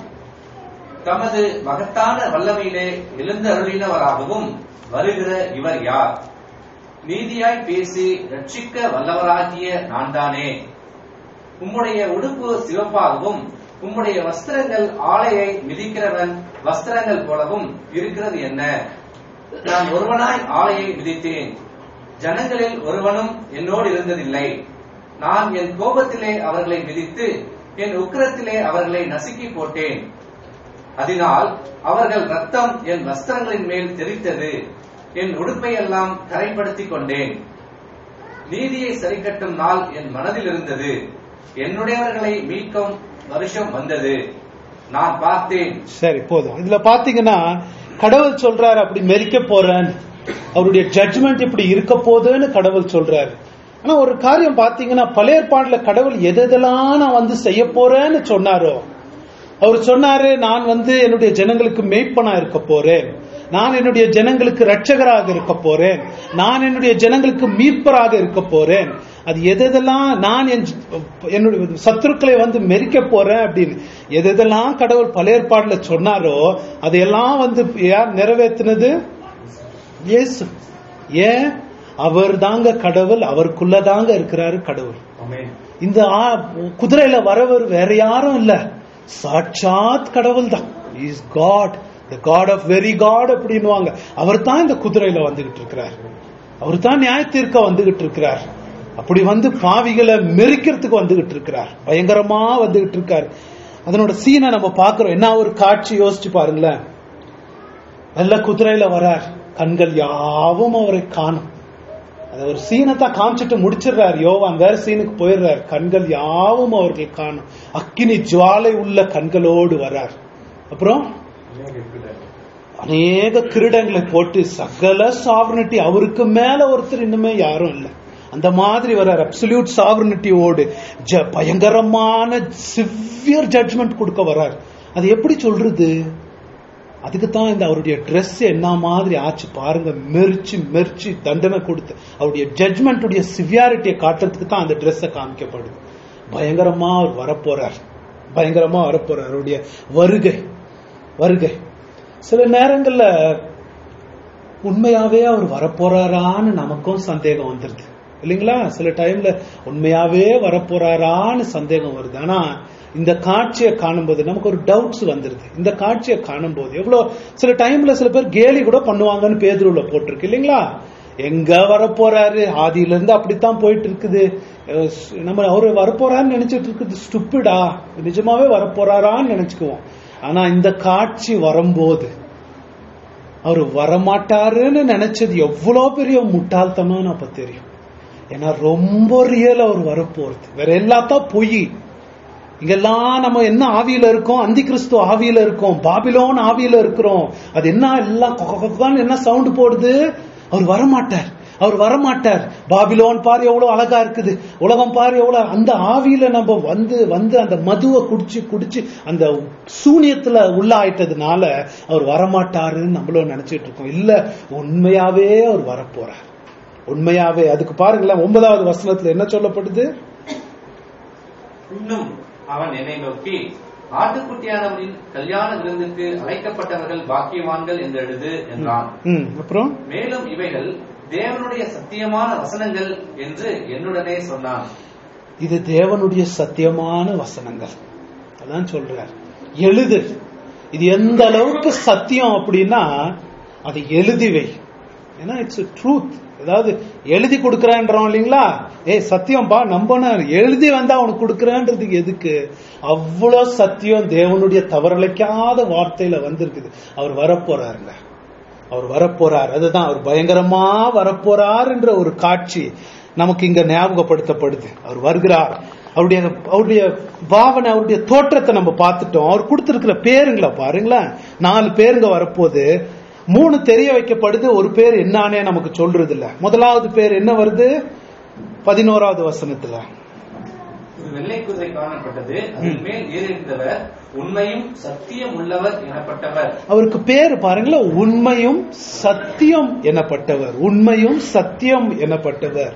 தமது மகத்தான வல்லமையிலே எழுந்தருளினவராகவும் வருகிற இவர் யார் நீதியாய் பேசி ரட்சிக்க வல்லவராகிய நான்தானே உம்முடைய உடுப்பு சிவப்பாகவும் உம்முடைய வஸ்திரங்கள் ஆலையை மிதிக்கிறவன் வஸ்திரங்கள் போலவும் இருக்கிறது என்ன நான் ஒருவனாய் ஆலையை மிதித்தேன் ஜனங்களில் ஒருவனும் என்னோடு இருந்ததில்லை நான் என் கோபத்திலே அவர்களை மிதித்து என் உக்கிரத்திலே அவர்களை நசுக்கி போட்டேன் அதனால் அவர்கள் ரத்தம் என் வஸ்திரங்களின் மேல் தெரித்தது என் உடுப்பை எல்லாம் கரைப்படுத்திக் கொண்டேன் நீதியை சரிக்கட்டும் நாள் என் மனதில் இருந்தது என்னுடையவர்களை மீட்கும் வருஷம் வந்தது நான் பார்த்தேன் சரி போதும் இதுல பாத்தீங்கன்னா கடவுள் சொல்றாரு அப்படி மெரிக்க போறேன் அவருடைய ஜட்ஜ்மெண்ட் இப்படி இருக்க போகுதுன்னு கடவுள் சொல்றாரு ஆனா ஒரு காரியம் பாத்தீங்கன்னா பழைய ஏற்பாடுல கடவுள் எது எதெல்லாம் நான் வந்து செய்ய போறேன்னு சொன்னாரோ அவர் சொன்னாரு நான் வந்து என்னுடைய ஜனங்களுக்கு மேய்ப்பனா இருக்க போறேன் நான் என்னுடைய ஜனங்களுக்கு ரட்சகராக இருக்க போறேன் நான் என்னுடைய ஜனங்களுக்கு மீட்பராக இருக்க போறேன் அது எதெல்லாம் நான் என் என்னுடைய சத்துருக்களை வந்து மெரிக்க போறேன் அப்படின்னு எதெல்லாம் கடவுள் பழைய ஏற்பாடுல சொன்னாரோ அதையெல்லாம் வந்து யார் நிறைவேற்றினது இயேசு ஏன் அவர் தாங்க கடவுள் அவருக்குள்ளதாங்க இருக்கிறாரு கடவுள் இந்த ஆ- குதிரையில வரவர் வேற யாரும் இல்ல சாட்சாத் கடவுள் தான் is God the God of very God அப்படின்னுவாங்க அவர் தான் இந்த குதிரையில வந்துகிட்டு இருக்கிறார் அவர் தான் நியாய தீர்க்க வந்துகிட்டு இருக்கிறார் அப்படி வந்து பாவிகளை மெரிக்கிறதுக்கு வந்துகிட்டு இருக்கிறார் பயங்கரமா வந்துகிட்டு இருக்கார் அதனோட சீனை நம்ம பார்க்கிறோம் என்ன ஒரு காட்சி யோசிச்சு பாருங்களேன் நல்ல குதிரையில வரார் கண்கள் யாவும் அவரை காணும் அது ஒரு சீனை தான் காமிச்சிட்டு முடிச்சிடுறார் யோவான் வேற சீனுக்கு போயிடுறார் கண்கள் யாவும் அவர்கள் காணும் அக்கினி ஜுவாலை உள்ள கண்களோடு வரார் அப்புறம் அநேக கிரீடங்களை போட்டு சகல சாவர்னிட்டி அவருக்கு மேல ஒருத்தர் இன்னுமே யாரும் இல்லை அந்த மாதிரி வர்றார் அப்சல்யூட் சாவர்னிட்டியோடு ஜ பயங்கரமான சிவியர் ஜட்ஜ்மெண்ட் கொடுக்க வர்றார் அது எப்படி சொல்றது அதுக்கு தான் இந்த அவருடைய Dress என்ன மாதிரி ஆச்சு பாருங்க மெரிச்சு மெரிச்சு தண்டனை கொடுத்து அவருடைய ஜட்ஜ்மெண்ட்டுடைய சிவியாரிட்டியை காட்டுறதுக்கு தான் அந்த Dress-அ காமிக்கப்படுது பயங்கரமா அவர் வரப்போறார் பயங்கரமா வரப்போறார் அவருடைய வருகை வருகை சில நேரங்கள்ல உண்மையாவே அவர் வரப்போறாரான்னு நமக்கும் சந்தேகம் வந்துருது இல்லைங்களா சில டைம்ல உண்மையாவே வரப்போறாரான்னு சந்தேகம் வருது ஆனா இந்த காட்சியை காணும்போது நமக்கு ஒரு டவுட்ஸ் வந்துருது இந்த காட்சியை காணும்போது எவ்வளவு சில டைம்ல சில பேர் கேலி கூட பண்ணுவாங்கன்னு பேதுருல போட்டிருக்கு இல்லைங்களா எங்க வரப்போறாரு ஆதியில இருந்து அப்படித்தான் போயிட்டு இருக்குது அஹ் ஸ்- நம்ம அவரு வரப்போறாருன்னு நினைச்சிட்டு இருக்குது ஸ்டுப்பிடா நிஜமாவே வரப்போறாரான்னு நினைச்சுக்குவோம் ஆனா இந்த காட்சி வரும்போது அவர் வரமாட்டாருன்னு நினைச்சது எவ்வளவு பெரிய முட்டாள்தனம்னு அப்ப தெரியும் ஏன்னா ரொம்ப ரியல் அவர் வரப்போறது வேற எல்லாத்தான் பொய் இங்கெல்லாம் நம்ம என்ன ஆவியில இருக்கோம் அந்தி கிறிஸ்து ஆவியில இருக்கோம் பாபிலோன் ஆவியில இருக்கிறோம் அது என்ன எல்லாம் கொக்க கொக்கான்னு என்ன சவுண்ட் போடுது அவர் வரமாட்டார் அவர் வரமாட்டார் பாபிலோன் பாரு எவ்வளவு அழகா இருக்குது உலகம் பாரு எவ்வளவு அந்த ஆவியில நம்ம வந்து வந்து அந்த மதுவை குடிச்சு குடிச்சு அந்த சூனியத்துல உள்ளாயிட்டதுனால அவர் வரமாட்டாருன்னு நம்மளும் நினைச்சிட்டு இருக்கோம் இல்ல உண்மையாவே அவர் வரப்போறார் உண்மையாவே அதுக்கு பாருங்களேன் ஒன்பதாவது வசனத்துல என்ன சொல்லப்படுது இன்னும் அவன் என்னை நோக்கி ஆட்டுக்குட்டியானவரின் கல்யாண விருந்துக்கு அழைக்கப்பட்டவர்கள் பாக்கியவான்கள் என்று எழுது என்றான் ம் அப்புறம் மேலும் இவைகள் தேவனுடைய சத்தியமான வசனங்கள் என்று என்னுடனே சொன்னான் இது தேவனுடைய சத்தியமான வசனங்கள் அதான் சொல்றார் எழுது இது எந்த அளவுக்கு சத்தியம் அப்படின்னா அதை எழுதி வை ஏன்னா இட்ஸ் ட்ரூத் அதாவது எழுதி கொடுக்கறேன்றோம் இல்லைங்களா ஏய் சத்தியம்பா நம்பணும் எழுதி வந்தா அவனுக்கு கொடுக்கறேன்றதுக்கு எதுக்கு அவ்வளவு சத்தியம் தேவனுடைய தவறலைக்காத வார்த்தையில வந்திருக்குது அவர் வரப்போறாருங்க அவர் வரப்போறார் அதுதான் அவர் பயங்கரமா வரப்போறார் என்ற ஒரு காட்சி நமக்கு இங்க ஞாபகப்படுத்தப்படுது அவர் வருகிறார் அவருடைய அவருடைய பாவனை அவருடைய தோற்றத்தை நம்ம பார்த்துட்டோம் அவர் கொடுத்திருக்கிற பேருங்களை பாருங்களேன் நாலு பேருங்க வரப்போகுது மூணு தெரிய வைக்கப்படுது ஒரு பேர் என்னானே நமக்கு சொல்றது இல்ல முதலாவது பேர் என்ன வருது பதினோராவது வசனத்துல ஒரு வெள்ளை குதிரை காணப்பட்டது அதன் மேல் ஏறியிருந்தவர் உண்மையும் சத்தியம் உள்ளவர் எனப்பட்டவர் அவருக்கு பேர் பாருங்களேன் உண்மையும் சத்தியம் எனப்பட்டவர் உண்மையும் சத்தியம் எனப்பட்டவர்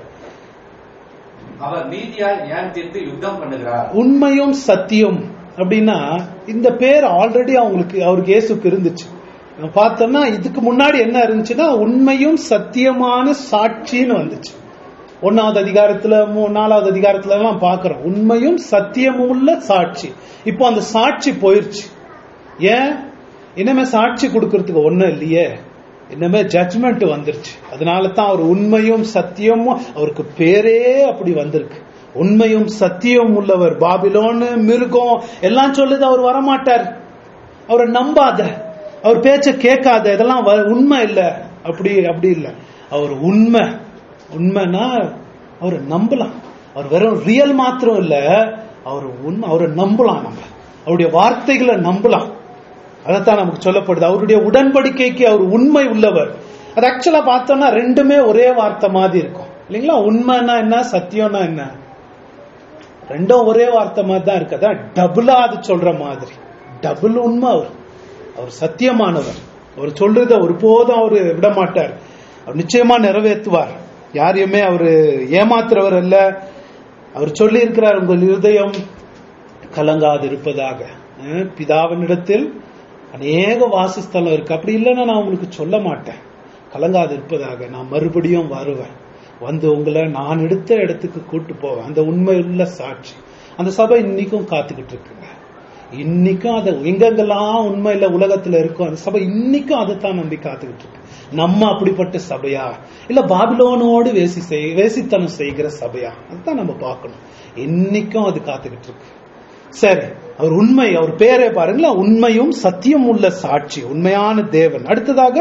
அவர் நீதியாய் நியாயம் தீர்த்து யுத்தம் பண்ணுகிறார் உண்மையும் சத்தியம் அப்படின்னா இந்த பேர் ஆல்ரெடி அவங்களுக்கு அவருக்கு இயேசுக்கு இருந்துச்சு நம்ம பார்த்தோம்னா இதுக்கு முன்னாடி என்ன இருந்துச்சுன்னா உண்மையும் சத்தியமான சாட்சின்னு வந்துச்சு ஒன்னாவது அதிகாரத்துல மூ- நாலாவது அதிகாரத்துல எல்லாம் பாக்குறோம் உண்மையும் சத்தியமும் உள்ள சாட்சி இப்போ அந்த சாட்சி போயிருச்சு ஏன் இனிமே சாட்சி கொடுக்கறதுக்கு ஒண்ணும் இல்லையே இனிமே ஜட்ஜ்மெண்ட் வந்துருச்சு அதனால தான் அவர் உண்மையும் சத்தியமும் அவருக்கு பேரே அப்படி வந்திருக்கு உண்மையும் சத்தியம் உள்ளவர் பாபிலோன்னு மிருகம் எல்லாம் சொல்லுது அவர் வரமாட்டார் அவரை நம்பாத அவர் பேச்ச கேட்காத இதெல்லாம் வ- உண்மை இல்ல அப்படி அப்படி இல்ல அவர் உண்மை உண்மைன்னா அவரை நம்பலாம் அவர் வெறும் ரியல் மாத்திரம் இல்ல அவர் உண்மை அவரை நம்பலாம் நம்ம அவருடைய வார்த்தைகளை நம்பலாம் அதைத்தான் நமக்கு சொல்லப்படுது அவருடைய உடன்படிக்கைக்கு அவர் உண்மை உள்ளவர் அது ஆக்சுவலா பார்த்தோம்னா ரெண்டுமே ஒரே வார்த்தை மாதிரி இருக்கும் இல்லைங்களா உண்மைன்னா என்ன சத்தியம்னா என்ன ரெண்டும் ஒரே வார்த்தை மாதிரி தான் இருக்கு அதான் டபுளா அது சொல்ற மாதிரி டபுள் உண்மை அவர் அவர் சத்தியமானவர் அவர் சொல்றத ஒருபோதும் அவர் விட மாட்டார் அவர் நிச்சயமா நிறைவேற்றுவார் யாரையுமே அவர் ஏமாத்துறவர் அல்ல அவர் சொல்லி இருக்கிறார் உங்கள் இருதயம் கலங்காது இருப்பதாக அஹ் பிதாவினிடத்தில் அநேக வாசஸ்தலம் இருக்கு அப்படி இல்லைன்னா நான் உங்களுக்கு சொல்ல மாட்டேன் கலங்காது இருப்பதாக நான் மறுபடியும் வருவேன் வந்து உங்களை நான் எடுத்த இடத்துக்கு கூட்டு போவேன் அந்த உண்மையுள்ள சாட்சி அந்த சபை இன்னைக்கும் காத்துக்கிட்டு இருக்குங்க இன்னைக்கும் அதை எங்கெங்கெல்லாம் உண்மையில உலகத்துல இருக்கும் அந்த சபை இன்னைக்கும் அதை தான் நம்பி காத்துக்கிட்டு இருக்கு நம்ம அப்படிப்பட்ட சபையா இல்ல பாபிலோனோடு வேசி செய் வேசித்தனம் செய்கிற சபையா அதுதான் நம்ம பார்க்கணும் இன்னைக்கும் அது காத்துக்கிட்டு இருக்கு சரி அவர் உண்மை அவர் பேரே பாருங்களேன் உண்மையும் சத்தியம் உள்ள சாட்சி உண்மையான தேவன் அடுத்ததாக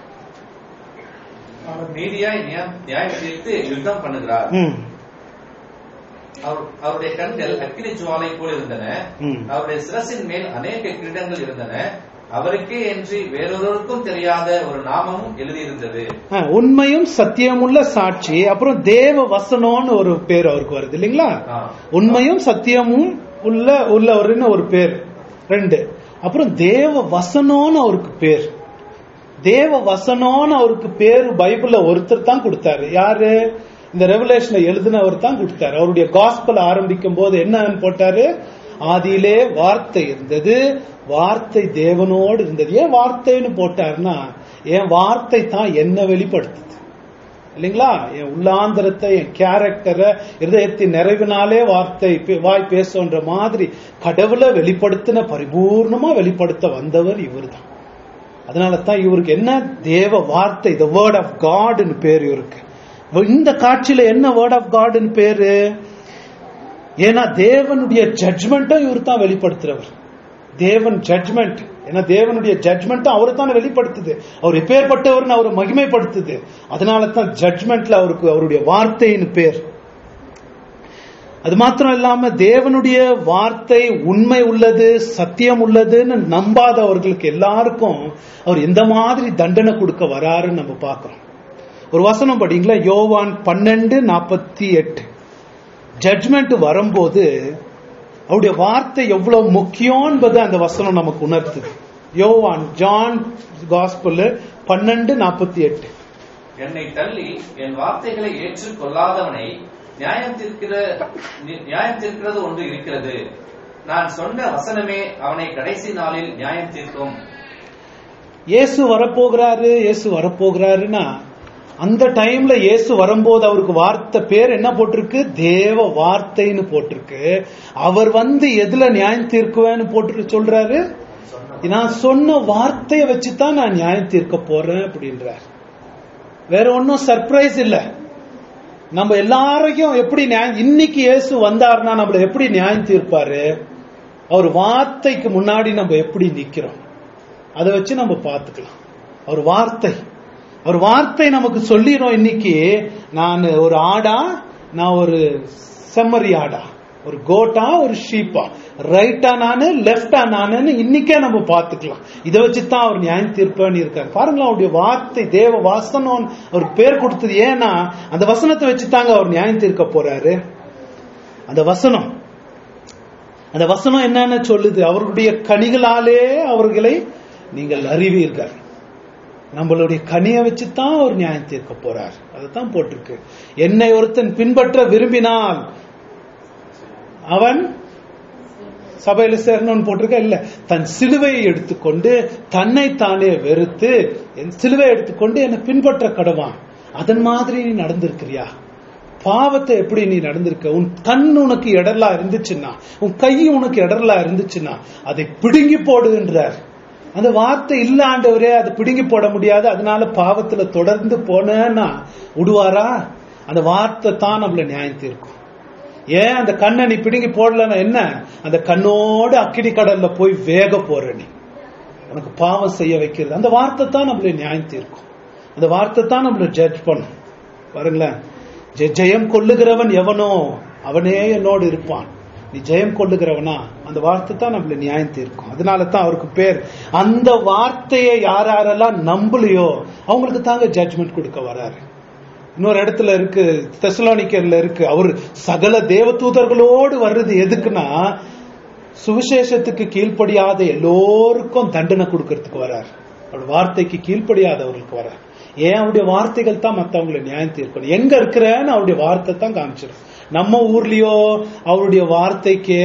அவர் நீதியாய் நியா- நியாயம் தீர்த்து யுத்தம் பண்ணுகிறார் ம், அவர்- அவருடைய கண்கள் அக்கினி ஜுவாலை போல் இருந்தன ம். அவருடைய சிரசின் மேல் அநேக கிரீடங்கள் இருந்தன அவருக்கே என்று வேறொருவருக்கும் தெரியாத ஒரு நாமமும் எழுதியிருந்தது ஆ, உண்மையும் சத்தியமுள்ள சாட்சி அப்புறம் தேவ வசனம்னு ஒரு பேர் அவருக்கு வருது இல்லைங்களா ஆ. உண்மையும் சத்தியமும் உள்ள உள்ளவர்னு ஒரு பேர் ரெண்டு அப்புறம் தேவ வசனம்னு அவருக்கு பேர் தேவ வசனம்னு அவருக்கு பேரு பைபிள்ல ஒருத்தர் தான் கொடுத்தாரு யாரு இந்த ரெவலேஷனை எழுதினவர் தான் கொடுத்தாரு அவருடைய காஸ்பல் ஆரம்பிக்கும் போது என்னன்னு போட்டாரு ஆதியிலே வார்த்தை இருந்தது வார்த்தை தேவனோடு இருந்தது ஏன் வார்த்தைன்னு போட்டாருன்னா என் வார்த்தை தான் என்ன வெளிப்படுத்துது இல்லைங்களா என் உள்ளாந்திரத்தை என் கேரக்டரை இருதயத்தின் நிறைவினாலே வார்த்தை பே- வாய் பேசுன்ற மாதிரி கடவுளை வெளிப்படுத்தின பரிபூர்ணமா வெளிப்படுத்த வந்தவர் இவர்தான் அதனால தான் இவருக்கு என்ன தேவ வார்த்தை த வேர்ட் ஆஃப் காட்னு பேர் இவருக்கு இந்த காட்சியில என்ன வேர்ட் ஆஃப் காட்னு பேரு ஏன்னா தேவனுடைய ஜட்ஜ்மெண்ட்டும் இவர் தான் வெளிப்படுத்துறவர் தேவன் ஜட்ஜ்மெண்ட் ஏன்னா தேவனுடைய ஜட்ஜ்மெண்ட்டும் அவரை தான் வெளிப்படுத்துது அவர் எப்பேற்பட்டவர்னு அவரை மகிமைப்படுத்துது அதனால தான் ஜட்ஜ்மெண்ட்ல அவருக்கு அவருடைய வார்த்தையின் பேர் அது மாத்திரம் இல்லாம தேவனுடைய வார்த்தை உண்மை உள்ளது சத்தியம் உள்ளதுன்னு நம்பாதவர்களுக்கு எல்லாருக்கும் அவர் எந்த மாதிரி தண்டனை கொடுக்க வராருன்னு நம்ம பார்க்கிறோம் ஒரு வசனம் படிங்களா யோவான் பன்னெண்டு நாற்பத்தி எட்டு ஜட்ஜ்மெண்ட் வரும்போது அவருடைய வார்த்தை எவ்வளவு முக்கியம் என்பது அந்த வசனம் நமக்கு உணர்த்துது யோவான் ஜான் காஸ்பல் பன்னெண்டு நாற்பத்தி எட்டு என்னை தள்ளி என் வார்த்தைகளை ஏற்றுக் கொள்ளாதவனை நியாயம் தீர்க்கிற நி- நியாயம் தீர்க்கிறது ஒன்று இருக்கிறது நான் சொன்ன வசனமே அவனை கடைசி நாளில் நியாயம் தீர்க்கும் இயேசு வரப்போகிறாரு இயேசு வரப்போகிறாருன்னா அந்த டைம்ல இயேசு வரும்போது அவருக்கு வார்த்தை பேர் என்ன போட்டிருக்கு தேவ வார்த்தைன்னு போட்டிருக்கு அவர் வந்து எதுல நியாயம் தீர்க்குவேன்னு போட்டு சொல்றாரு நான் சொன்ன வார்த்தையை வச்சுதான் நான் நியாயம் தீர்க்க போறேன் அப்படின்றார் வேற ஒன்னும் சர்ப்ரைஸ் இல்ல நம்ம எல்லாரையும் எப்படி நியாயம் இன்னைக்கு இயேசு வந்தாருன்னா நம்மள எப்படி நியாயம் தீர்ப்பாரு அவர் வார்த்தைக்கு முன்னாடி நம்ம எப்படி நிக்கிறோம் அதை வச்சு நம்ம பார்த்துக்கலாம் அவர் வார்த்தை அவர் வார்த்தை நமக்கு சொல்லிடும் இன்னைக்கு நான் ஒரு ஆடா நான் ஒரு செம்மறி ஆடா ஒரு கோட்டா ஒரு ஷீப்பா ரைட்டா நானு லெஃப்டா நானுன்னு இன்னைக்கே நம்ம பார்த்துக்கலாம் இதை வச்சு தான் அவர் நியாயம் தீர்ப்பேன்னு இருக்காரு பாருங்களேன் அவருடைய வார்த்தை தேவ வாசனம் அவருக்கு பேர் கொடுத்தது ஏன்னா அந்த வசனத்தை வச்சு தாங்க அவர் நியாயம் தீர்க்க போறாரு அந்த வசனம் அந்த வசனம் என்னன்னு சொல்லுது அவர்களுடைய கனிகளாலே அவர்களை நீங்கள் அறிவீர்கள் நம்மளுடைய கனியை வச்சு தான் அவர் நியாயம் தீர்க்க போறார் அதுதான் போட்டிருக்கு என்னை ஒருத்தன் பின்பற்ற விரும்பினால் அவன் சபையில சேரணும்னு போட்டிருக்க இல்ல தன் சிலுவையை எடுத்துக்கொண்டு தன்னை தானே வெறுத்து என் சிலுவையை எடுத்துக்கொண்டு என்னை பின்பற்ற கடவான் அதன் மாதிரி நீ நடந்திருக்கிறியா பாவத்தை எப்படி நீ நடந்திருக்க உன் கண் உனக்கு இடர்லா இருந்துச்சுன்னா உன் கை உனக்கு இடர்லா இருந்துச்சுன்னா அதை பிடுங்கி போடுகின்றார் அந்த வார்த்தை இல்ல ஆண்டவரே அதை பிடுங்கி போட முடியாது அதனால பாவத்துல தொடர்ந்து போனேன்னா விடுவாரா அந்த வார்த்தை தான் நம்மள நியாயம் தீர்க்கும் ஏன் அந்த கண்ணை நீ பிடுங்கி போடலன்னா என்ன அந்த கண்ணோடு அக்கினி கடல்ல போய் வேக போற நீ உனக்கு பாவம் செய்ய வைக்கிறது அந்த வார்த்தை தான் நம்மள நியாயம் தீர்க்கும் அந்த வார்த்தை தான் நம்மள ஜட்ஜ் பண்ணும் பாருங்களேன் ஜெ- ஜெயம் கொள்ளுகிறவன் எவனோ அவனே என்னோடு இருப்பான் நீ ஜெயம் கொள்ளுகிறவனா அந்த வார்த்தை தான் நம்மள நியாயம் தீர்க்கும் அதனால தான் அவருக்கு பேர் அந்த வார்த்தையை யார் யாரெல்லாம் நம்பலையோ அவங்களுக்கு தாங்க ஜட்ஜ்மெண்ட் கொடுக்க வராரு இன்னொரு இடத்துல இருக்கு தெசலோனிக்கர்ல இருக்கு அவர் சகல தேவதூதர்களோடு வர்றது எதுக்குன்னா சுவிசேஷத்துக்கு கீழ்ப்படியாத எல்லோருக்கும் தண்டனை கொடுக்கறதுக்கு வரார் அவருடைய வார்த்தைக்கு கீழ்ப்படியாதவர்களுக்கு வரார் ஏன் அவருடைய வார்த்தைகள் தான் மத்தவங்களை நியாயம் தீர்க்கணும் எங்க இருக்கிறேன்னு அவருடைய வார்த்தை தான் காமிச்சிடும் நம்ம ஊர்லயோ அவருடைய வார்த்தைக்கே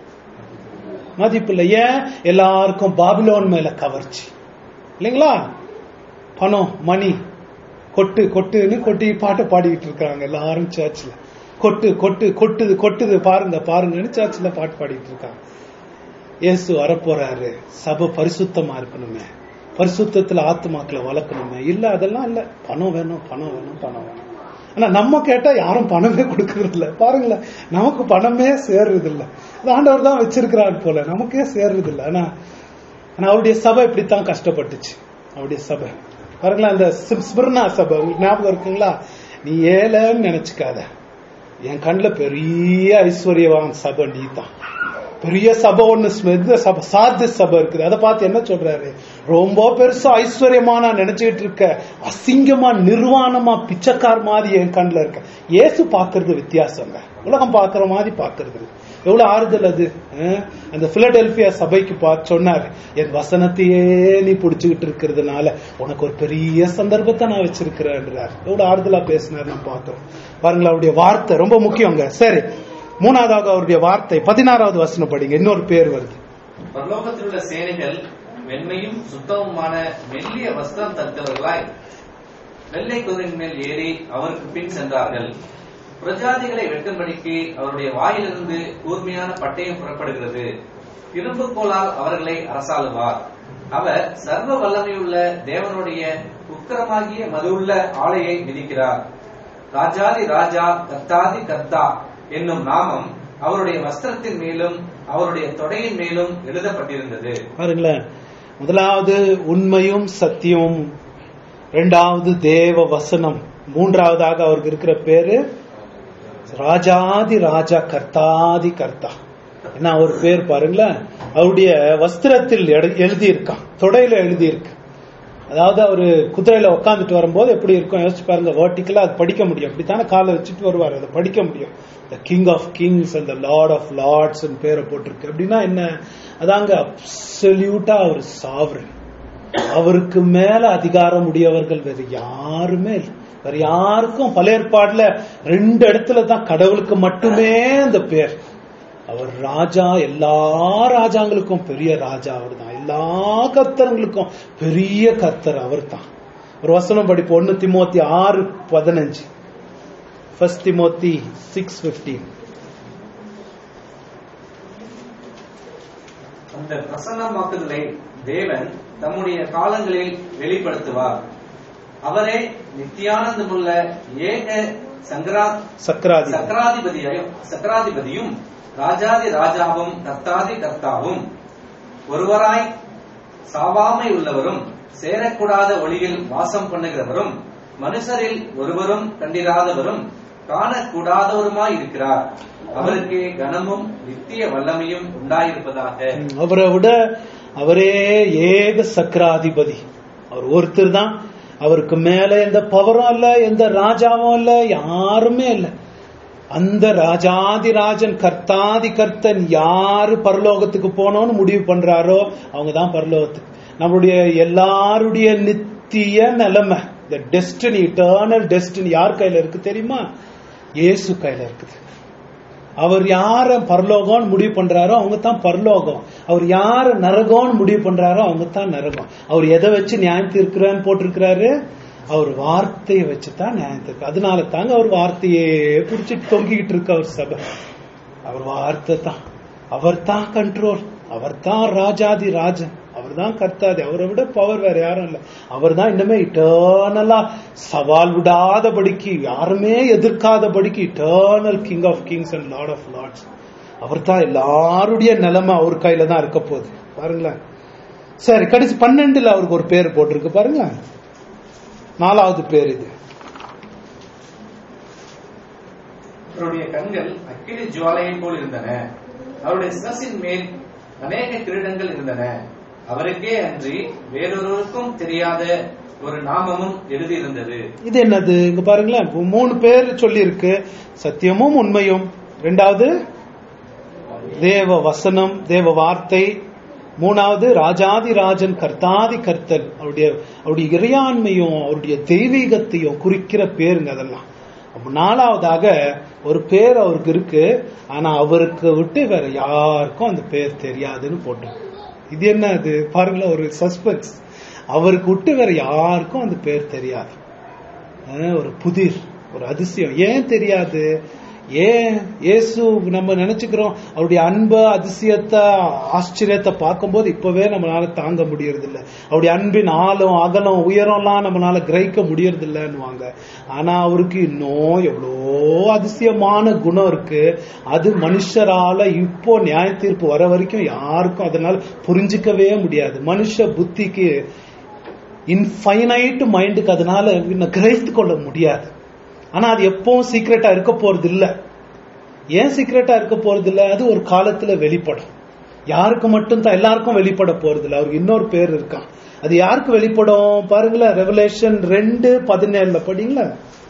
மதிப்பு இல்லை ஏன் எல்லாருக்கும் பாபிலோன் மேல கவர்ச்சி இல்லைங்களா பணம் மணி கொட்டு கொட்டுன்னு கொட்டி பாட்டை பாடிக்கிட்டு இருக்காங்க எல்லாரும் சர்ச்சில் கொட்டு கொட்டு கொட்டுது கொட்டுது பாருங்க பாருங்கன்னு சர்ச்சில் பாட்டு பாடிட்டு இருக்காங்க இயேசு வரப்போறாரு சபை பரிசுத்தமா இருக்கணுமே பரிசுத்தத்துல ஆத்துமாக்களை வளர்க்கணுமே இல்ல அதெல்லாம் இல்ல பணம் வேணும் பணம் வேணும் பணம் வேணும் ஆனா நம்ம கேட்டா யாரும் பணமே கொடுக்கறது இல்ல பாருங்களேன் நமக்கு பணமே சேர்றது இல்ல அது ஆண்டவர் தான் வச்சிருக்கிறார் போல நமக்கே சேர்றது இல்ல ஆனா ஆனா அவருடைய சபை இப்படித்தான் கஷ்டப்பட்டுச்சு அவருடைய சபை பாருங்களேன் அந்த சிம்- ஸ்மிர்னா சபை உங்களுக்கு ஞாபகம் இருக்குங்களா நீ ஏழைன்னு நினைச்சுக்காத என் கண்ணுல பெரிய ஐஸ்வர்யவான் சபை நீ தான் பெரிய சபை ஒண்ணு ஸ்ம- இந்த சபை சார்து சபை இருக்குது அதை பார்த்து என்ன சொல்றாரு ரொம்ப பெருசா ஐஸ்வர்யமா நான் நினைச்சுக்கிட்டு இருக்க அசிங்கமா நிர்வாணமா பிச்சைக்கார் மாதிரி என் கண்ணுல இருக்க இயேசு பாக்குறது வித்தியாசங்க உலகம் பாக்குற மாதிரி பாக்குறது இல்ல. எவ்வளவு ஆறுதல் அது அஹ்? அந்த பிலடெல்பியா சபைக்கு பார்த்து சொன்னாரு என் வசனத்தையே நீ புடிச்சுக்கிட்டு இருக்கிறதுனால உனக்கு ஒரு பெரிய சந்தர்ப்பத்தை நான் வச்சிருக்கிறேன்றார் எவ்வளவு ஆறுதலா பேசினார் நான் பார்த்தோம் பாருங்களேன் அவருடைய வார்த்தை ரொம்ப முக்கியங்க சரி மூணாவதாக அவருடைய வார்த்தை பதினாறாவது வசனம் படிங்க இன்னொரு பேர் வருது பரலோகத்தில் உள்ள சேனைகள் வெண்மையும் சுத்தமுமான மெல்லிய வஸ்திரம் தரித்தவர்களாய் வெள்ளை குதிரையின் மேல் ஏறி அவருக்கு பின் சென்றார்கள் பிரஜாதிகளை வெட்டும்படிக்கு அவருடைய வாயிலிருந்து கூர்மையான பட்டயம் புறப்படுகிறது இரும்புக்கோலால் அவர்களை அரசாளுவார் அவர் சர்வ வல்லமையுள்ள தேவனுடைய உக்கிரமாகிய மதுவுள்ள ஆலையை மிதிக்கிறார் ராஜாதி ராஜா கர்த்தாதி கர்த்தா என்னும் நாமம் அவருடைய வஸ்திரத்தின் மேலும் அவருடைய தொடையின் மேலும் எழுதப்பட்டிருந்தது பாருங்களேன் முதலாவது உண்மையும் சத்தியமும் இரண்டாவது தேவ வசனம் மூன்றாவதாக அவருக்கு இருக்கிற பேரு ராஜாதி ராஜா கர்த்தாதி கர்த்தா என்ன ஒரு பேர் பாருங்களேன் அவருடைய வஸ்திரத்தில் எழுதி இருக்கான் தொடையில எழுதி இருக்கு அதாவது அவரு குதிரையில உட்காந்துட்டு வரும்போது எப்படி இருக்கும் யோசிச்சு பாருங்க வேர்ட்டிக்கலா அது படிக்க முடியும் அப்படித்தானே காலை வச்சுட்டு வருவார் அதை படிக்க முடியும் the king of kings and the lord of lords பேரை போட்டிருக்கு அப்படின்னா என்ன அதாங்க அப்சல்யூட்டா அவர் சாவரன் அவருக்கு மேல அதிகாரம் உடையவர்கள் வேற யாருமே இல்லை வேற யாருக்கும் பல ஏற்பாடுல ரெண்டு இடத்துல தான் கடவுளுக்கு மட்டுமே அந்த பேர் அவர் ராஜா எல்லா ராஜாங்களுக்கும் பெரிய ராஜா அவர் தான் எல்லா கர்த்தர்களுக்கும் பெரிய கர்த்தர் அவர் தான் ஒரு வசனம் படிப்பு ஒன்னு திமோத்தி ஆறு பதினஞ்சு ஃபர்ஸ்ட் திமோத்தி சிக்ஸ் பிப்டீன் அந்த பிரசன்னமாக்குதலை தேவன் தம்முடைய காலங்களில் வெளிப்படுத்துவார் அவரே நித்தியானந்தமுள்ள ஏக சங்கரா சக்கராதி சக்கராதிபதியும் சக்கராதிபதியும் ராஜாதி ராஜாவும் கர்த்தாதி கர்த்தாவும் ஒருவராய் சாவாமை உள்ளவரும் சேரக்கூடாத ஒளியில் வாசம் பண்ணுகிறவரும் மனுஷரில் ஒருவரும் கண்டிராதவரும் காணக்கூடாதவருமாய் இருக்கிறார் அவருக்கு கனமும் நித்திய வல்லமையும் உண்டாயிருப்பதாக ம், அவரை விட அவரே ஏக சக்கராதிபதி அவர் ஒருத்தர் தான் அவருக்கு மேல எந்த பவரும் இல்ல எந்த ராஜாவும் இல்ல யாருமே இல்ல அந்த ராஜாதி ராஜன் கர்த்தாதி கர்த்தன் யாரு பரலோகத்துக்கு போனோம்னு முடிவு பண்றாரோ அவங்க தான் பரலோகத்துக்கு நம்மளுடைய எல்லாருடைய நித்திய நிலைமை இந்த டெஸ்டினி இட்டர்னல் டெஸ்டினி யார் கையில இருக்கு தெரியுமா இயேசு கையில இருக்குது அவர் யார பரலோகம்னு முடிவு பண்றாரோ அவங்க தான் பரலோகம் அவர் யார நரகம்னு முடிவு பண்றாரோ அவங்க தான் நரகம் அவர் எதை வச்சு நியாயம் தீர்க்கிறான்னு போட்டிருக்கிறாரு அவர் வார்த்தையை வச்சு தான் நியாயம் தீர்க்க அதனால தாங்க அவர் வார்த்தையே பிடிச்சிட்டு தொங்கிக்கிட்டு இருக்கு அவர் சபை அவர் வார்த்தை தான் அவர் தான் கண்ட்ரோல் அவர் தான் ராஜாதி ராஜன் அவர் தான் கர்த்தாதி அவரை விட பவர் வேற யாரும் இல்ல அவர் தான் இன்னுமே இட்டர்னலா சவால் விடாதபடிக்கு யாருமே எதிர்க்காதபடிக்கு eternal king of kings and lord of lords அவர் தான் எல்லாருடைய நிலைமை அவர் கையில தான் இருக்க போகுது பாருங்களேன் சரி கடைசி பன்னெண்டுல அவருக்கு ஒரு பேர் போட்டிருக்கு பாருங்க நாலாவது பேர் இது அவருடைய கண்கள் அக்கினி ஜுவாலையை போல் இருந்தன அவருடைய சிரசின் மேல் அநேக கிரீடங்கள் இருந்தன அவருக்கே அன்றி வேறொருவருக்கும் தெரியாத ஒரு நாமமும் எழுதியிருந்தது இது என்னது இங்க பாருங்களேன் இப்ப மூணு பேர் சொல்லி இருக்கு சத்தியமும் உண்மையும் ரெண்டாவது தேவ வசனம் தேவ வார்த்தை மூணாவது ராஜாதி ராஜன் கர்த்தாதி கர்த்தன் அவருடைய அவருடைய இறையாண்மையும் அவருடைய தெய்வீகத்தையும் குறிக்கிற பேருங்க அதெல்லாம் அப்ப நாலாவதாக ஒரு பேர் அவருக்கு இருக்கு ஆனா அவருக்கு விட்டு வேற யாருக்கும் அந்த பேர் தெரியாதுன்னு போட்டோம் இது என்ன அது பாருங்களேன் ஒரு சஸ்பென்ஸ் அவருக்கு விட்டு வேற யாருக்கும் அந்த பேர் தெரியாது அஹ் ஒரு புதிர் ஒரு அதிசயம் ஏன் தெரியாது ஏன் இயேசு நம்ம நினைச்சுக்கிறோம் அவருடைய அன்பு அதிசயத்தை ஆச்சரியத்தை பார்க்கும்போது இப்பவே நம்மளால தாங்க முடியறது இல்ல அவருடைய அன்பின் ஆழம் அகலம் உயரம்லாம் நம்மளால கிரகிக்க முடியறது இல்லைன்னுவாங்க ஆனா அவருக்கு இன்னும் எவ்வளோ அதிசயமான குணம் இருக்கு அது மனுஷரால இப்போ நியாய தீர்ப்பு வர வரைக்கும் யாருக்கும் அதனால புரிஞ்சுக்கவே முடியாது மனுஷ புத்திக்கு இன்ஃபைனைட் மைண்டுக்கு அதனால இன்னும் கிரகித்து கொள்ள முடியாது ஆனா அது எப்பவும் சீக்கிரட்டா இருக்க போறது இல்ல ஏன் சீக்கிரட்டா இருக்க போறது இல்ல அது ஒரு காலத்துல வெளிப்படும் யாருக்கு மட்டும் தான் எல்லாருக்கும் வெளிப்பட போறது இல்ல அவருக்கு இன்னொரு பேர் இருக்கான் அது யாருக்கு வெளிப்படும் பாருங்களேன் ரெவலேஷன் ரெண்டு பதினேழுல படிங்களா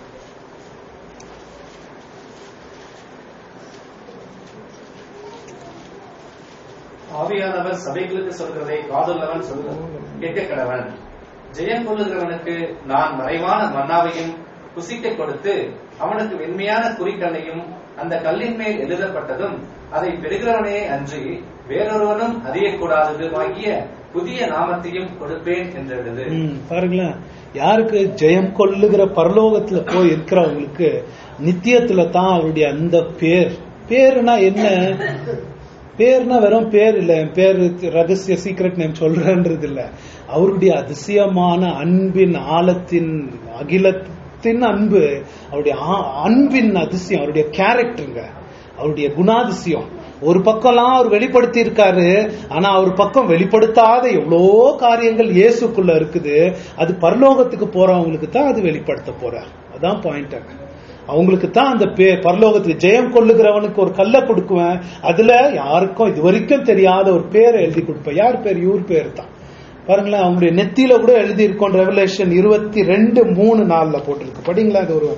ஆவியானவர் சபைகளுக்கு சொல்கிறதை காதுள்ளவன் சொல்ல கேட்க கடவன் ஜெயம் கொள்ளுகிறவனுக்கு நான் மறைவான மன்னாவையும் புசிக்க கொடுத்து அவனுக்கு வெண்மையான குறிக்கல்லையும் அந்த கல்லின் மேல் எழுதப்பட்டதும் அதை பெறுகிறவனே அன்றி வேறொருவனும் அறியக்கூடாததுமாகிய புதிய நாமத்தையும் கொடுப்பேன் என்றெழுது ம், பாருங்களேன் யாருக்கு ஜெயம் கொள்ளுகிற பரலோகத்துல போய் இருக்கிறவங்களுக்கு நித்தியத்துல தான் அவருடைய அந்த பேர் பேருனா என்ன பேர்னா வெறும் பேர் இல்ல என் பேர் ரகசிய சீக்ரெட் நேம் சொல்றேன்றது இல்ல அவருடைய அதிசயமான அன்பின் ஆழத்தின் அகிலத்தின் அன்பு அவருடைய ஆ- அன்பின் அதிசயம் அவருடைய கேரக்டருங்க அவருடைய குணாதிசயம் ஒரு பக்கம்லாம் அவர் வெளிப்படுத்தி இருக்காரு ஆனா அவர் பக்கம் வெளிப்படுத்தாத எவ்வளோ காரியங்கள் இயேசுக்குள்ள இருக்குது அது பரலோகத்துக்கு போறவங்களுக்கு தான் அது வெளிப்படுத்த போறார் அதான் பாயிண்ட் அங்க அவங்களுக்கு தான் அந்த பேர் பரலோகத்துக்கு ஜெயம் கொள்ளுகிறவனுக்கு ஒரு கல்லை கொடுக்குவேன் அதுல யாருக்கும் இது வரைக்கும் தெரியாத ஒரு பேரை எழுதி கொடுப்பேன் யார் பேர் இவர் பேர் தான் பாருங்களேன் அவங்களுடைய நெத்தியில கூட எழுதி இருக்கும் ரெவலேஷன் இருபத்தி ரெண்டு மூணு நாள்ல போட்டிருக்கு படிங்களா அது ஒரு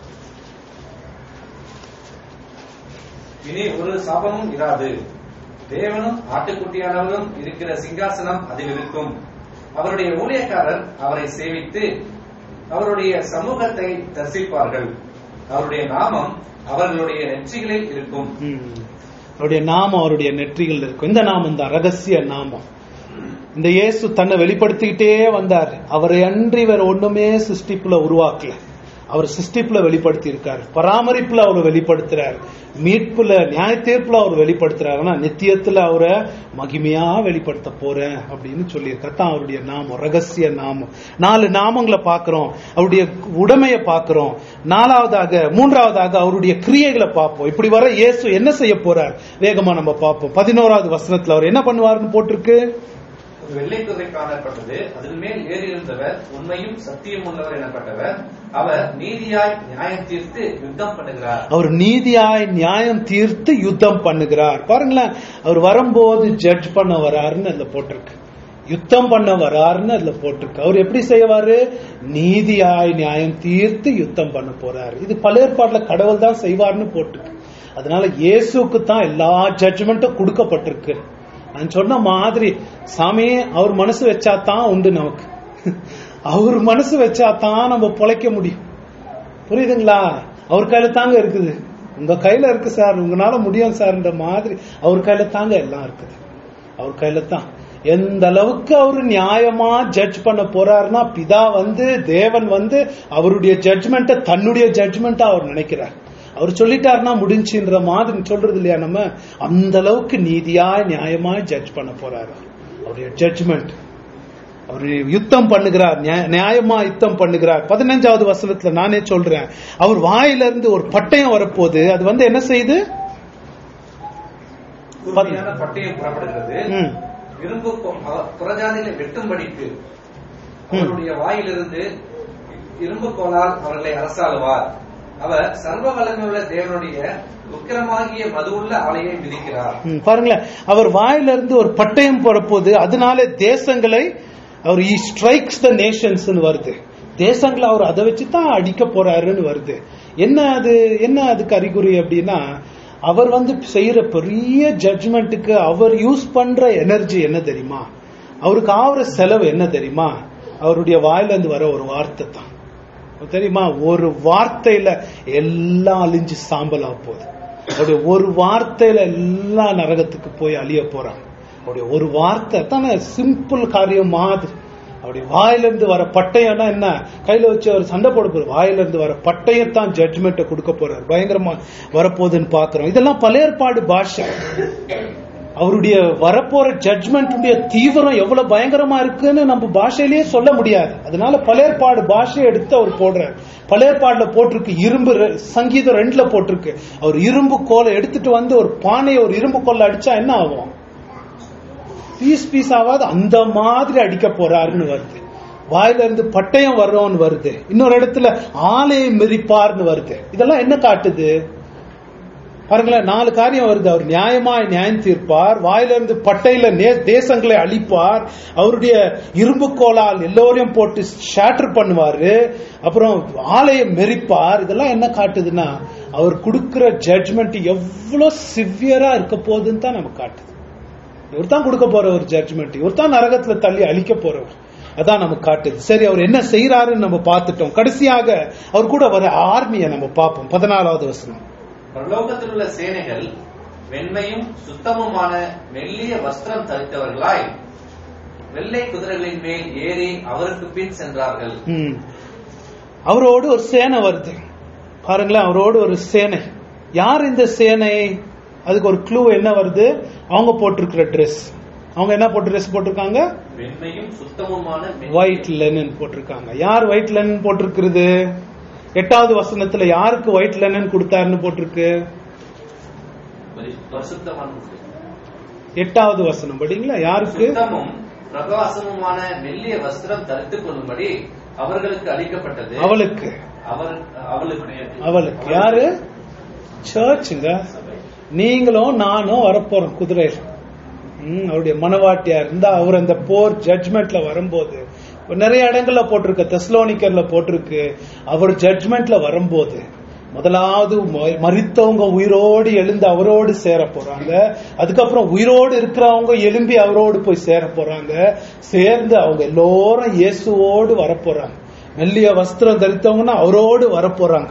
இனி ஒரு சாபமும் இராது தேவனும் ஆட்டுக்குட்டியானவரும் இருக்கிற சிங்காசனம் அதில் இருக்கும் அவருடைய ஊழியக்காரர் அவரை சேவித்து அவருடைய சமூகத்தை தரிசிப்பார்கள் அவருடைய நாமம் அவர்களுடைய நெற்றிகளில் இருக்கும் ம். அவருடைய நாமம் அவருடைய நெற்றிகள் இருக்கும் இந்த நாமம் தான் ரகசிய நாமம் இந்த இயேசு தன்னை வெளிப்படுத்திக்கிட்டே வந்தார் அவரை அன்றி வேற ஒண்ணுமே சிருஷ்டிப்புல உருவாக்கல அவர் சிருஷ்டிப்புல வெளிப்படுத்தி இருக்கார் பராமரிப்புல அவர் வெளிப்படுத்துறார் மீட்புல நியாய தீர்ப்புல அவர் வெளிப்படுத்துறாரு ஆனா நித்தியத்துல அவரை மகிமையா வெளிப்படுத்த போறேன் அப்படின்னு சொல்லியிருக்கார் தான் அவருடைய நாமம் ரகசிய நாமம் நாலு நாமங்களை பார்க்கிறோம் அவருடைய உடைமையை பார்க்கிறோம் நாலாவதாக மூன்றாவதாக அவருடைய கிரியைகளை பார்ப்போம் இப்படி வர இயேசு என்ன செய்ய போறார் வேகமா நம்ம பார்ப்போம் பதினோராவது வசனத்துல அவர் என்ன பண்ணுவாருன்னு போட்டிருக்கு ஒரு வெள்ளை குதிரை காணப்பட்டது அதன் மேல் ஏறியிருந்தவர் உண்மையும் சத்தியம் உள்ளவர் எனப்பட்டவர் அவர் நீதியாய் நியாயம் தீர்த்து யுத்தம் பண்ணுகிறார் அவர் நீதியாய் நியாயம் தீர்த்து யுத்தம் பண்ணுகிறார் பாருங்களேன் அவர் வரும்போது ஜட்ஜ் பண்ண வராருன்னு அதுல போட்டிருக்கு யுத்தம் பண்ண வராருன்னு அதுல போட்டிருக்கு அவர் எப்படி செய்வாரு நீதியாய் நியாயம் தீர்த்து யுத்தம் பண்ண போறாரு இது பல ஏற்பாடுல கடவுள் தான் செய்வார்னு போட்டிருக்கு அதனால இயேசுக்கு தான் எல்லா ஜட்ஜ்மெண்ட்டும் கொடுக்கப்பட்டிருக்கு நான் சொன்ன மாதிரி சாமி அவர் மனசு வச்சா தான் உண்டு நமக்கு அவர் மனசு வச்சா தான் நம்ம பொழைக்க முடியும் புரியுதுங்களா அவர் கையில தாங்க இருக்குது உங்க கையில இருக்கு சார் உங்களால முடியும் சார்ன்ற மாதிரி அவர் கையில தாங்க எல்லாம் இருக்குது அவர் கையில தான் எந்த அளவுக்கு அவர் நியாயமா ஜட்ஜ் பண்ண போறாருன்னா பிதா வந்து தேவன் வந்து அவருடைய ஜட்ஜ்மெண்ட்டை தன்னுடைய ஜட்ஜ்மெண்ட்டா அவர் நினைக்கிறார் அவர் சொல்லிட்டாருன்னா முடிஞ்சுன்ற மாதிரி சொல்றது இல்லையா நம்ம அந்த அளவுக்கு நீதியா நியாயமா ஜட்ஜ் பண்ண போறாரு அவருடைய ஜட்ஜ்மெண்ட் அவர் யுத்தம் பண்ணுகிறார் நியா- நியாயமா யுத்தம் பண்ணுகிறார் பதினஞ்சாவது வசனத்துல நானே சொல்றேன் அவர் வாயிலிருந்து ஒரு பட்டயம் வரப்போகுது அது வந்து என்ன செய்யுது கூர்மையான பட்டயம் புறப்படுகிறது ம். இரும்பு கொ- அவர் புறஜாதிகளை வெட்டும்படிக்கு அவருடைய வாயிலிருந்து இரும்பு கோலால் அவர்களை அரசாளுவார் அவர் சர்வ வல்லமையுள்ள தேவனுடைய உக்கிரமாகிய மதுவுள்ள ஆலையை மிதிக்கிறார் ம், பாருங்களேன் அவர் வாயிலிருந்து ஒரு பட்டயம் போறப்போது அதனால தேசங்களை அவர் ஈ ஸ்ட்ரைக்ஸ் த நேஷன்ஸ் வருது தேசங்களை அவர் அதை வச்சு தான் அடிக்க போறாருன்னு வருது என்ன அது என்ன அதுக்கு அறிகுறி அப்படின்னா அவர் வந்து செய்யற பெரிய ஜட்ஜ்மெண்ட்டுக்கு அவர் யூஸ் பண்ற எனர்ஜி என்ன தெரியுமா அவருக்கு ஆகுற செலவு என்ன தெரியுமா அவருடைய வாயிலிருந்து வர ஒரு வார்த்தை தான் தெரியுமா ஒரு வார்த்தையில எல்லாம் அழிஞ்சு சாம்பலா போகுது அவருடைய ஒரு வார்த்தையில எல்லா நரகத்துக்கு போய் அழிய போறாங்க அவருடைய ஒரு வார்த்தை தானே சிம்பிள் காரியம் மாதிரி அவருடைய வாயிலிருந்து வர பட்டயம்னா என்ன கையில வச்சு அவர் சண்டை போட போற வாயிலிருந்து வர பட்டயம் தான் ஜட்ஜ்மெண்ட்டை கொடுக்க போறாரு பயங்கரமா வரப்போகுதுன்னு பாக்குறோம் இதெல்லாம் பழையற்பாடு பாஷை அவருடைய வரப்போற ஜட்ஜ்மெண்ட்டுடைய தீவிரம் எவ்வளவு பயங்கரமா இருக்குன்னு நம்ம பாஷையிலேயே சொல்ல முடியாது அதனால பழையற்பாடு பாஷையை எடுத்து அவர் போடுறார் பழையற்பாடுல போட்டிருக்கு இரும்பு ரெ- சங்கீதம் ரெண்டுல போட்டிருக்கு அவர் இரும்பு கோலை எடுத்துட்டு வந்து ஒரு பானையை ஒரு இரும்பு கோலை அடிச்சா என்ன ஆகும் பீஸ் பீஸ் ஆகாது அந்த மாதிரி அடிக்க போறாருன்னு வருது வாயில இருந்து பட்டயம் வர்றோன்னு வருது இன்னொரு இடத்துல ஆலையை மிதிப்பார்னு வருது இதெல்லாம் என்ன காட்டுது பாருங்களேன் நாலு காரியம் வருது அவர் நியாயமாய் நியாயம் தீர்ப்பார் வாயிலிருந்து பட்டையில நே- தேசங்களை அழிப்பார் அவருடைய இரும்பு கோலால் எல்லோரையும் போட்டு ஷேட்டர் பண்ணுவாரு அப்புறம் ஆலயம் மெரிப்பார் இதெல்லாம் என்ன காட்டுதுன்னா அவர் கொடுக்கிற ஜட்ஜ்மெண்ட் எவ்வளவு சிவியரா இருக்க போகுதுன்னு தான் நமக்கு காட்டுது இவர் தான் கொடுக்க போற ஒரு ஜட்ஜ்மெண்ட் இவர் தான் நரகத்துல தள்ளி அழிக்க போறவர் அதான் நமக்கு காட்டுது சரி அவர் என்ன செய்யறாருன்னு நம்ம பார்த்துட்டோம் கடைசியாக அவர் கூட வர ஆர்மியை நம்ம பார்ப்போம் பதினாலாவது வசனம் பரலோகத்தில் உள்ள சேனைகள் வெண்மையும் சுத்தமுமான மெல்லிய வஸ்திரம் தரித்தவர்களாய் வெள்ளை குதிரைகளின் மேல் ஏறி அவருக்கு பின் சென்றார்கள் ம். அவரோடு ஒரு சேனை வருது பாருங்களேன் அவரோடு ஒரு சேனை யார் இந்த சேனை அதுக்கு ஒரு க்ளூ என்ன வருது அவங்க போட்டிருக்கிற ட்ரெஸ் அவங்க என்ன போட்டு ட்ரெஸ் போட்டிருக்காங்க வெண்மையும் சுத்தமுமான மெல்லிய- ஒயிட் லெனன் போட்டிருக்காங்க யார் ஒயிட் லெனன் போட்டிருக்கிறது எட்டாவது வசனத்துல யாருக்கு ஒயிட் லெனன் கொடுத்தாருன்னு போட்டிருக்கு பரிசுத்தமான எட்டாவது வசனம் படிங்களா யாருக்கு சுத்தமும் பிரகாசமுமான மெல்லிய வஸ்திரம் தரித்துக் கொள்ளும்படி அவர்களுக்கு அளிக்கப்பட்டது அவளுக்கு அவர் அவளுக்கு அவளுக்கு யாரு சர்ச்சுங்க நீங்களும் நானும் வரப்போறோம் குதிரையில் ம், அவருடைய மனவாட்டியா இருந்தா அவர் அந்த போர் ஜட்ஜ்மெண்ட்ல வரும்போது இப்ப நிறைய இடங்கள்ல போட்டிருக்கு தெஸ்லோனிக்கர்ல போட்டிருக்கு அவர் ஜட்ஜ்மெண்ட்ல வரும்போது முதலாவது ம- மரித்தவங்க உயிரோடு எழுந்து அவரோடு சேர போறாங்க அதுக்கப்புறம் உயிரோடு இருக்கிறவங்க எழும்பி அவரோடு போய் சேர போறாங்க சேர்ந்து அவங்க எல்லோரும் இயேசுவோடு வரப்போறாங்க மெல்லிய வஸ்திரம் தரித்தவங்கன்னா அவரோடு வரப்போறாங்க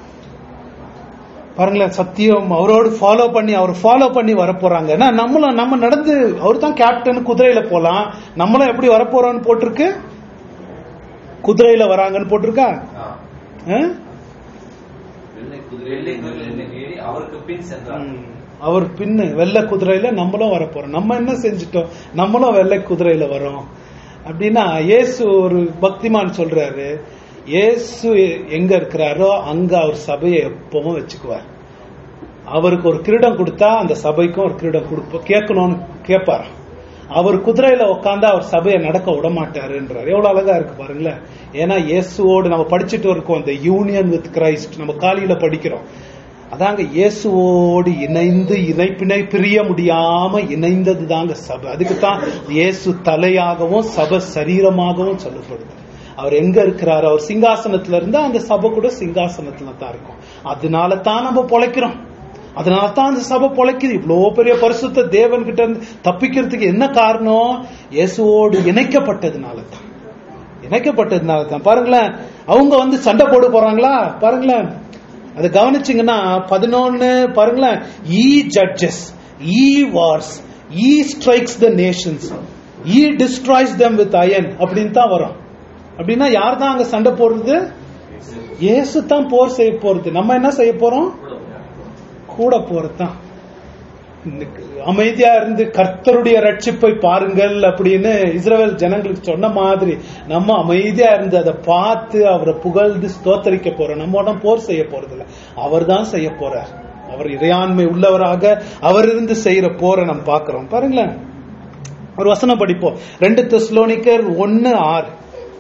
பாருங்களேன் சத்தியம் அவரோடு ஃபாலோ பண்ணி அவர் ஃபாலோ பண்ணி வரப்போறாங்க ஏன்னா நம்மளும் நம்ம நடந்து அவர் தான் கேப்டன் குதிரையில போலாம் நம்மளும் எப்படி வரப்போறோம்னு போட்டிருக்கு குதிரையில வராங்கன்னு போட்டிருக்கா ஆ. ஆ? வெள்ளை குதிரைகளின் மேல் ஏறி அவருக்கு பின் சென்றார் ம். அவர் பின்னு வெள்ளை குதிரையில நம்மளும் வரப்போறோம் நம்ம என்ன செஞ்சிட்டோம் நம்மளும் வெள்ளை குதிரையில வரோம் அப்படின்னா இயேசு ஒரு பக்திமான் சொல்றாரு இயேசு எங்க இருக்கிறாரோ அங்க அவர் சபையை எப்பவும் வச்சுக்குவார் அவருக்கு ஒரு கிரீடம் கொடுத்தா அந்த சபைக்கும் ஒரு கிரீடம் கொடுப்போம் கேட்கணும்னு கேட்பார் அவர் குதிரையில உட்காந்து அவர் சபையை நடக்க விட மாட்டாருன்றார் எவ்வளவு அழகா இருக்கு பாருங்களேன் ஏன்னா இயேசுவோடு நம்ம படிச்சுட்டு இருக்கோம் இந்த யூனியன் வித் கிரைஸ்ட் நம்ம காலையில படிக்கிறோம் அதாங்க இயேசுவோடு இணைந்து இணைப்பினை பிரிய முடியாம இணைந்தது தாங்க சபை அதுக்கு தான் இயேசு தலையாகவும் சபை சரீரமாகவும் சொல்லப்படுது அவர் எங்க இருக்கிறாரு அவர் சிங்காசனத்துல இருந்தா அந்த சபை கூட சிங்காசனத்துல தான் இருக்கும் அதனால தான் நம்ம பொழைக்கிறோம் அதனால தான் அந்த சபை பொழைக்குது இவ்வளவு பெரிய பரிசுத்த தேவன் கிட்ட இருந்து தப்பிக்கிறதுக்கு என்ன காரணம் இயேசுவோடு இணைக்கப்பட்டதுனால தான் இணைக்கப்பட்டதுனால தான் பாருங்களேன் அவங்க வந்து சண்டை போட போறாங்களா பாருங்களேன் அது கவனிச்சீங்கன்னா பதினொன்னு பாருங்களேன் he judges he wars he strikes the nations he destroys them with iron அப்படின்னு தான் வரும் அப்படின்னா யார் தான் அங்க சண்டை போடுறது இயேசு தான் போர் செய்ய போறது நம்ம என்ன செய்ய போறோம் கூட போறது தான் அமைதியா இருந்து கர்த்தருடைய ரட்சிப்பை பாருங்கள் அப்படின்னு இஸ்ரவேல் ஜனங்களுக்கு சொன்ன மாதிரி நம்ம அமைதியா இருந்து அதை பார்த்து அவரை புகழ்ந்து ஸ்தோத்தரிக்க போறோம் நம்ம உடனே போர் செய்ய போறது இல்ல அவர் தான் செய்ய போறார் அவர் இறையாண்மை உள்ளவராக அவர் இருந்து செய்யற போரை நம்ம பார்க்கிறோம் பாருங்களேன் ஒரு வசனம் படிப்போம் ரெண்டு தெஸ்லோனிக்கர் ஒன்னு ஆறு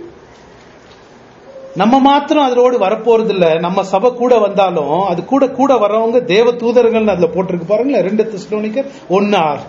நம்ம மாத்திரம் அதோடு வரப்போறது இல்ல நம்ம சபை கூட வந்தாலும் அது கூட கூட வரவங்க தேவ தூதர்கள் அதுல போட்டிருக்கு பாருங்களேன் ரெண்டு தெஸ்லோனிக்கர் ஒன்னு ஆறு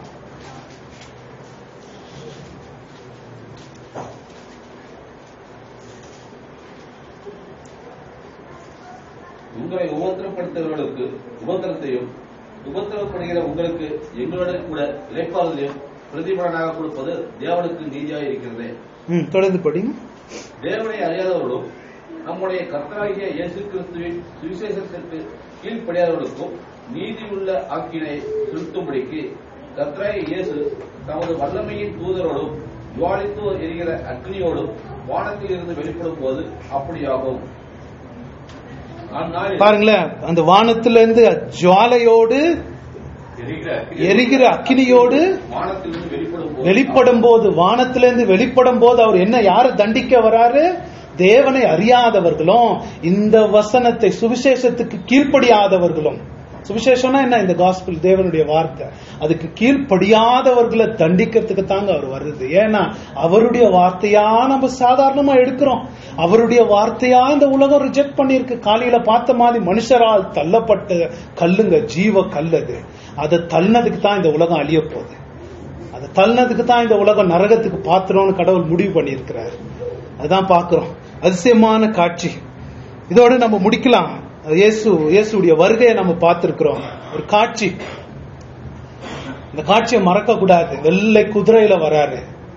உங்களை உபத்திரப்படுத்துகிறவர்களுக்கு உபத்திரத்தையும் உபத்திரப்படுகிற உங்களுக்கு எங்களுடன் கூட இழைப்பாளரையும் பிரதிபலனாக கொடுப்பது தேவனுக்கு நீதியாக இருக்கிறது ம், தொடர்ந்து படிங்க தேவனை அறியாதவர்களும் நம்முடைய கர்த்தராகிய இயேசு கிறிஸ்துவின் சுவிசேஷத்திற்கு கீழ்ப்படியாதவர்களுக்கும் நீதி உள்ள ஆக்கினை செலுத்தும்படிக்கு கர்த்தராகிய இயேசு தமது வல்லமையின் தூதரோடும் ஜுவாலித்து எரிகிற அக்னியோடும் வானத்தில் இருந்து வெளிப்படும் போது அப்படியாகும் அந்நாளில் பாருங்களேன் அந்த வானத்துல இருந்து ஜுவாலையோடு எரிகிற அக்கினியோடு வானத்திலிருந்து வெளிப்படும் போது வெளிப்படும் போது வானத்திலிருந்து வெளிப்படும் போது அவர் என்ன யாரை தண்டிக்க வராரு தேவனை அறியாதவர்களும் இந்த வசனத்தை சுவிசேஷத்துக்கு கீழ்ப்படியாதவர்களும் சுவிசேஷம்னா என்ன இந்த காஸ்பிள் தேவனுடைய வார்த்தை அதுக்கு கீழ்ப்படியாதவர்களை தண்டிக்கிறதுக்கு தாங்க அவர் வருது ஏன்னா அவருடைய வார்த்தையா நம்ம சாதாரணமா எடுக்கிறோம் அவருடைய வார்த்தையா இந்த உலகம் ரிஜெக்ட் பண்ணிருக்கு காலையில பார்த்த மாதிரி மனுஷரால் தள்ளப்பட்ட கல்லுங்க ஜீவ கல் அது அதை தள்ளனதுக்கு தான் இந்த உலகம் அழிய போகுது அதை தள்ளனதுக்கு தான் இந்த உலகம் நரகத்துக்கு பாத்திரம்னு கடவுள் முடிவு பண்ணியிருக்கிறார் அதுதான் பார்க்கிறோம் அதிசயமான காட்சி இதோட நம்ம முடிக்கலாம் இயேசு இயேசுடைய வருகையை நம்ம பார்த்திருக்கிறோம் ஒரு காட்சி இந்த காட்சியை மறக்க கூடாது வெள்ளை குதிரையில வராரு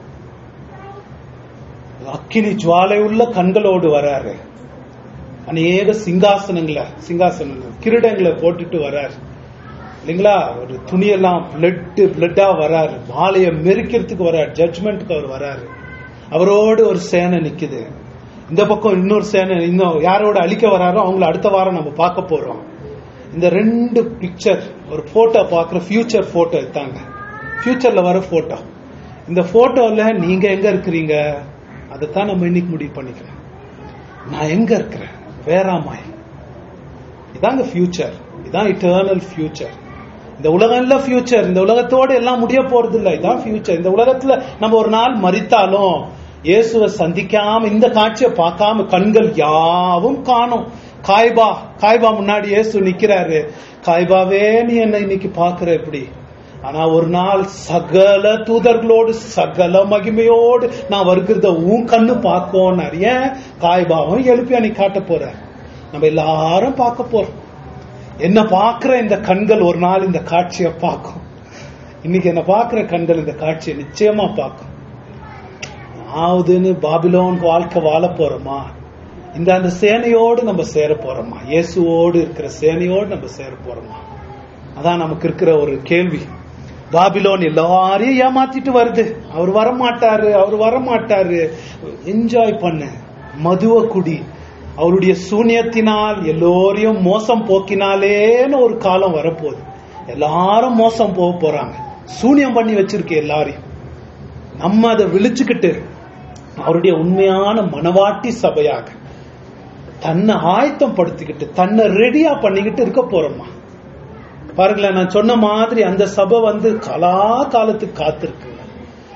அக்கினி ஜுவாலை உள்ள கண்களோடு வராரு அநேக சிங்காசனங்களை சிங்காசனங்கள் கிரீடங்களை போட்டுட்டு வராரு இல்லைங்களா ஒரு துணியெல்லாம் பிளட் பிளட்டா வராரு மாலையை மெரிக்கிறதுக்கு வராரு ஜட்ஜ்மெண்ட்டுக்கு அவர் வராரு அவரோடு ஒரு சேனை நிக்குது இந்த பக்கம் இன்னொரு சேனை இன்னும் யாரோட அழிக்க வராரோ அவங்கள அடுத்த வாரம் நம்ம பார்க்க போறோம் இந்த ரெண்டு பிக்சர் ஒரு போட்டோ பார்க்குற ஃபியூச்சர் போட்டோ எடுத்தாங்க ஃபியூச்சர்ல வர போட்டோ இந்த போட்டோல நீங்க எங்க இருக்கிறீங்க அதைத்தான் நம்ம இன்னைக்கு முடிவு பண்ணிக்கிறேன் நான் எங்க இருக்கிறேன் வேறாமாய் இதாங்க ஃபியூச்சர் இதான் இட்டர்னல் ஃபியூச்சர் இந்த உலகம் இல்ல ஃபியூச்சர் இந்த உலகத்தோட எல்லாம் முடிய போறது இல்ல இதான் ஃபியூச்சர் இந்த உலகத்துல நம்ம ஒரு நாள் மறித்தாலும் இயேசுவை சந்திக்காம இந்த காட்சியை பார்க்காம கண்கள் யாவும் காணும் காய்பா காய்பா முன்னாடி இயேசு நிக்கிறாரு காய்பாவே நீ என்ன இன்னைக்கு பாக்குற எப்படி ஆனா ஒரு நாள் சகல தூதர்களோடு சகல மகிமையோடு நான் வருகிறத உன் கண்ணு பார்க்கோன்னாரு ஏன் காய்பாவும் எழுப்பி அன்னைக்கு காட்ட போற நம்ம எல்லாரும் பார்க்க போறோம் என்ன பார்க்கிற இந்த கண்கள் ஒரு நாள் இந்த காட்சியை பார்க்கும் இன்னைக்கு என்ன பார்க்கிற கண்கள் இந்த காட்சியை நிச்சயமா பார்க்கும் ஆவுதுன்னு பாபிலோன் வாழ்க்கை வாழ போறோமா இந்த அந்த சேனையோடு நம்ம சேர போறோமா இயேசுவோடு இருக்கிற சேனையோடு நம்ம சேர போறோமா அதான் நமக்கு இருக்கிற ஒரு கேள்வி பாபிலோன் எல்லாரையும் ஏமாத்திட்டு வருது அவர் வரமாட்டாரு அவர் வரமாட்டாரு என்ஜாய் பண்ண மதுவ குடி அவருடைய சூனியத்தினால் எல்லோரையும் மோசம் போக்கினாலேன்னு ஒரு காலம் வரப்போகுது எல்லாரும் மோசம் போக போறாங்க சூனியம் பண்ணி வச்சிருக்கு எல்லாரையும் நம்ம அதை விழிச்சுக்கிட்டு அவருடைய உண்மையான மனவாட்டி சபையாக தன்னை ஆயத்தம் படுத்திக்கிட்டு தன்னை ரெடியா பண்ணிக்கிட்டு இருக்க போறோமா பாருங்களேன் நான் சொன்ன மாதிரி அந்த சபை வந்து கலா காலத்துக்கு காத்திருக்குங்க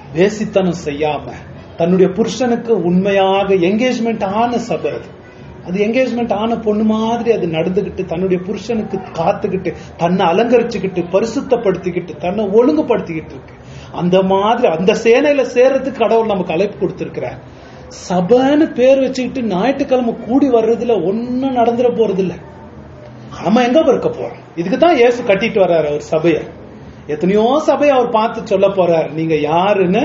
வேசித்தனம் செய்யாம தன்னுடைய புருஷனுக்கு உண்மையாக என்கேஜ்மெண்ட் ஆன சபை அது அது என்கேஜ்மெண்ட் ஆன பொண்ணு மாதிரி அது நடந்துகிட்டு தன்னுடைய புருஷனுக்கு காத்துக்கிட்டு தன்னை அலங்கரிச்சுக்கிட்டு பரிசுத்தப்படுத்திக்கிட்டு தன்னை ஒழுங்குபடுத்திக்கிட்டு இருக்கு அந்த மாதிரி அந்த சேனையில சேர்றதுக்கு கடவுள் நமக்கு அழைப்பு கொடுத்திருக்கிறார் சபைன்னு பேர் வச்சுக்கிட்டு ஞாயிற்றுக்கிழமை கூடி வர்றதுல ஒன்னும் நடந்துட போறது இல்ல நம்ம எங்க இருக்க போறோம் இதுக்கு தான் இயேசு கட்டிட்டு வர்றாரு அவர் சபையை எத்தனையோ சபையை அவர் பார்த்து சொல்ல போறாரு நீங்க யாருன்னு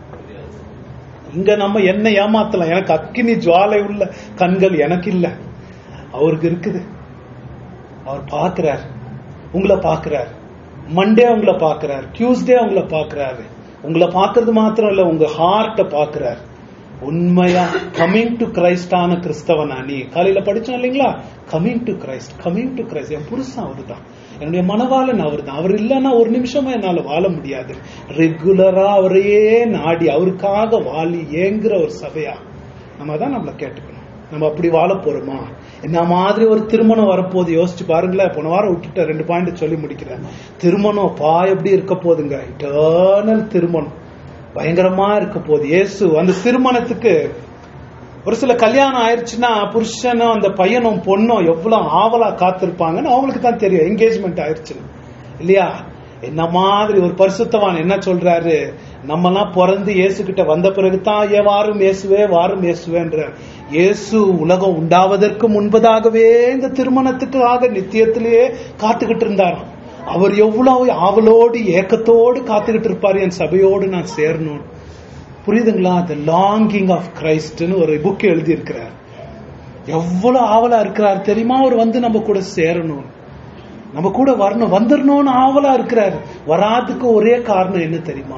இங்க நம்ம என்ன ஏமாத்தலாம் எனக்கு அக்கினி ஜுவாலை உள்ள கண்கள் எனக்கு இல்ல அவருக்கு இருக்குது அவர் பார்க்கிறார் உங்களை பார்க்கிறார் மண்டே உங்களை பார்க்கிறார் டியூஸ்டே உங்களை பார்க்கிறாரு உங்களை பார்க்கறது மாத்திரம் இல்ல உங்க ஹார்ட்ட பார்க்கிறார் உண்மையா கமிங் டு கிரைஸ்டான கிறிஸ்தவனா நீ காலையில படிச்சோம் இல்லைங்களா coming to Christ coming to Christ என் புருஷன் அவரு தான் என்னுடைய மனவாளன் அவர் தான் அவர் இல்லைன்னா ஒரு நிமிஷமா என்னால வாழ முடியாது ரெகுலரா அவரையே நாடி அவருக்காக வாழி ஏங்குற ஒரு சபையா நம்ம தான் நம்மள கேட்டுக்கணும் நம்ம அப்படி வாழ போறோமா என்ன மாதிரி ஒரு திருமணம் வரப்போகுது யோசிச்சு பாருங்களேன் போன வாரம் விட்டுட்ட ரெண்டு பாயிண்ட் சொல்லி முடிக்கிறேன் திருமணம் பா எப்படி இருக்க போகுதுங்க இட்டர்னல் திருமணம் பயங்கரமா இருக்க போகுது இயேசு அந்த திருமணத்துக்கு ஒரு சில கல்யாணம் ஆயிடுச்சுன்னா புருஷனும் அந்த பையனும் பொண்ணும் எவ்வளவு ஆவலா காத்திருப்பாங்கன்னு அவங்களுக்கு தான் தெரியும் என்கேஜ்மெண்ட் ஆயிடுச்சுன்னு இல்லையா என்ன மாதிரி ஒரு பரிசுத்தவான் என்ன சொல்றாரு நம்மலாம் பிறந்து இயேசு கிட்ட வந்த பிறகு தான் ஏ வாரும் இயேசுவே வாரும் இயேசுவேன்ற இயேசு உலகம் உண்டாவதற்கு முன்பதாகவே இந்த திருமணத்துக்காக நித்தியத்திலேயே காத்துக்கிட்டு இருந்தாராம் அவர் எவ்வளவு ஆவலோடு ஏக்கத்தோடு காத்துக்கிட்டு இருப்பாரு என் சபையோடு நான் சேரணும் புரியுதுங்களா த லாங்கிங் ஆஃப் கிரைஸ்ட்னு ஒரு புக் எழுதி இருக்கிறார் எவ்வளவு ஆவலா இருக்கிறார் தெரியுமா அவர் வந்து நம்ம கூட சேரணும் நம்ம கூட வரணும் வந்துடணும்னு ஆவலா இருக்கிறார் வராதுக்கு ஒரே காரணம் என்ன தெரியுமா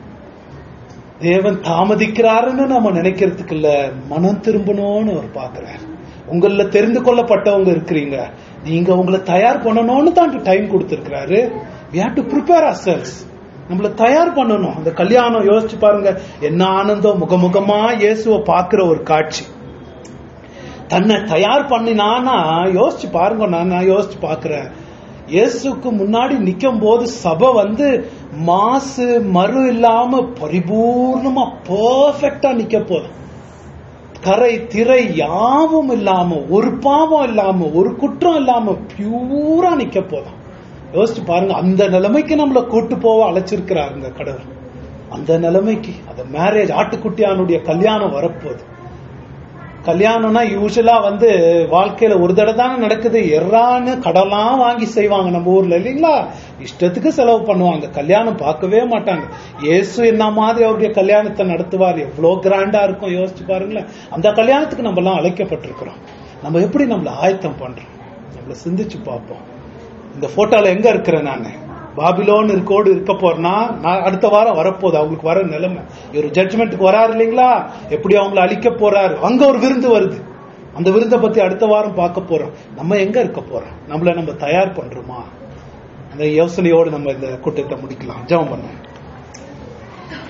தேவன் தாமதிக்கிறாருன்னு நம்ம நினைக்கிறதுக்கு இல்ல மனம் திரும்பணும்னு அவர் பாக்குறார் உங்கள தெரிந்து கொள்ளப்பட்டவங்க இருக்கிறீங்க நீங்க உங்களை தயார் பண்ணணும்னு தான் டைம் கொடுத்திருக்கிறாரு we have to prepare ourselves நம்மள தயார் பண்ணணும் அந்த கல்யாணம் யோசிச்சு பாருங்க என்ன ஆனந்தம் முகமுகமா இயேசுவை பார்க்கிற ஒரு காட்சி தன்னை தயார் பண்ணினானா யோசிச்சு பாருங்க நான் நான் யோசிச்சு பாக்குறேன் இயேசுக்கு முன்னாடி நிக்கும் போது சபை வந்து மாசு மறு இல்லாம பரிபூர்ணமா பெர்ஃபெக்டா நிக்க போதும் கரை திரை யாவும் இல்லாம ஒரு பாவம் இல்லாம ஒரு குற்றம் இல்லாம பியூரா நிக்க போதும் யோசிச்சு பாருங்க அந்த நிலைமைக்கு நம்மள கூட்டு போக அழைச்சிருக்கிறாருங்க கடவுள் அந்த நிலைமைக்கு அந்த மேரேஜ் ஆட்டுக்குட்டியானுடைய கல்யாணம் வரப்போகுது கல்யாணம்னா யூஸ்வலா வந்து வாழ்க்கையில ஒரு தடவை தானே நடக்குது எறான்னு கடலாம் வாங்கி செய்வாங்க நம்ம ஊர்ல இல்லைங்களா இஷ்டத்துக்கு செலவு பண்ணுவாங்க கல்யாணம் பார்க்கவே மாட்டாங்க இயேசு என்ன மாதிரி அவருடைய கல்யாணத்தை நடத்துவார் எவ்வளவு கிராண்டா இருக்கும் யோசிச்சு பாருங்களேன் அந்த கல்யாணத்துக்கு நம்ம எல்லாம் அழைக்கப்பட்டிருக்கிறோம் நம்ம எப்படி நம்மள ஆயத்தம் பண்றோம் நம்மள சிந்திச்சு பார்ப்போம் இந்த போட்டோல எங்க இருக்கிறேன் நான் பாபிலோன் இருக்கோடு இருக்க போறேன்னா நான் அடுத்த வாரம் வரப்போகுது அவங்களுக்கு வர நிலைமை இவர் ஜட்ஜ்மெண்ட்டுக்கு வராரு இல்லைங்களா எப்படி அவங்களை அழிக்க போறாரு அங்க ஒரு விருந்து வருது அந்த விருந்தை பத்தி அடுத்த வாரம் பார்க்க போறோம் நம்ம எங்க இருக்க போறோம் நம்மள நம்ம தயார் பண்றோமா அந்த யோசனையோடு நம்ம இந்த கூட்டத்தை முடிக்கலாம் ஜெபம் பண்ணுவோம்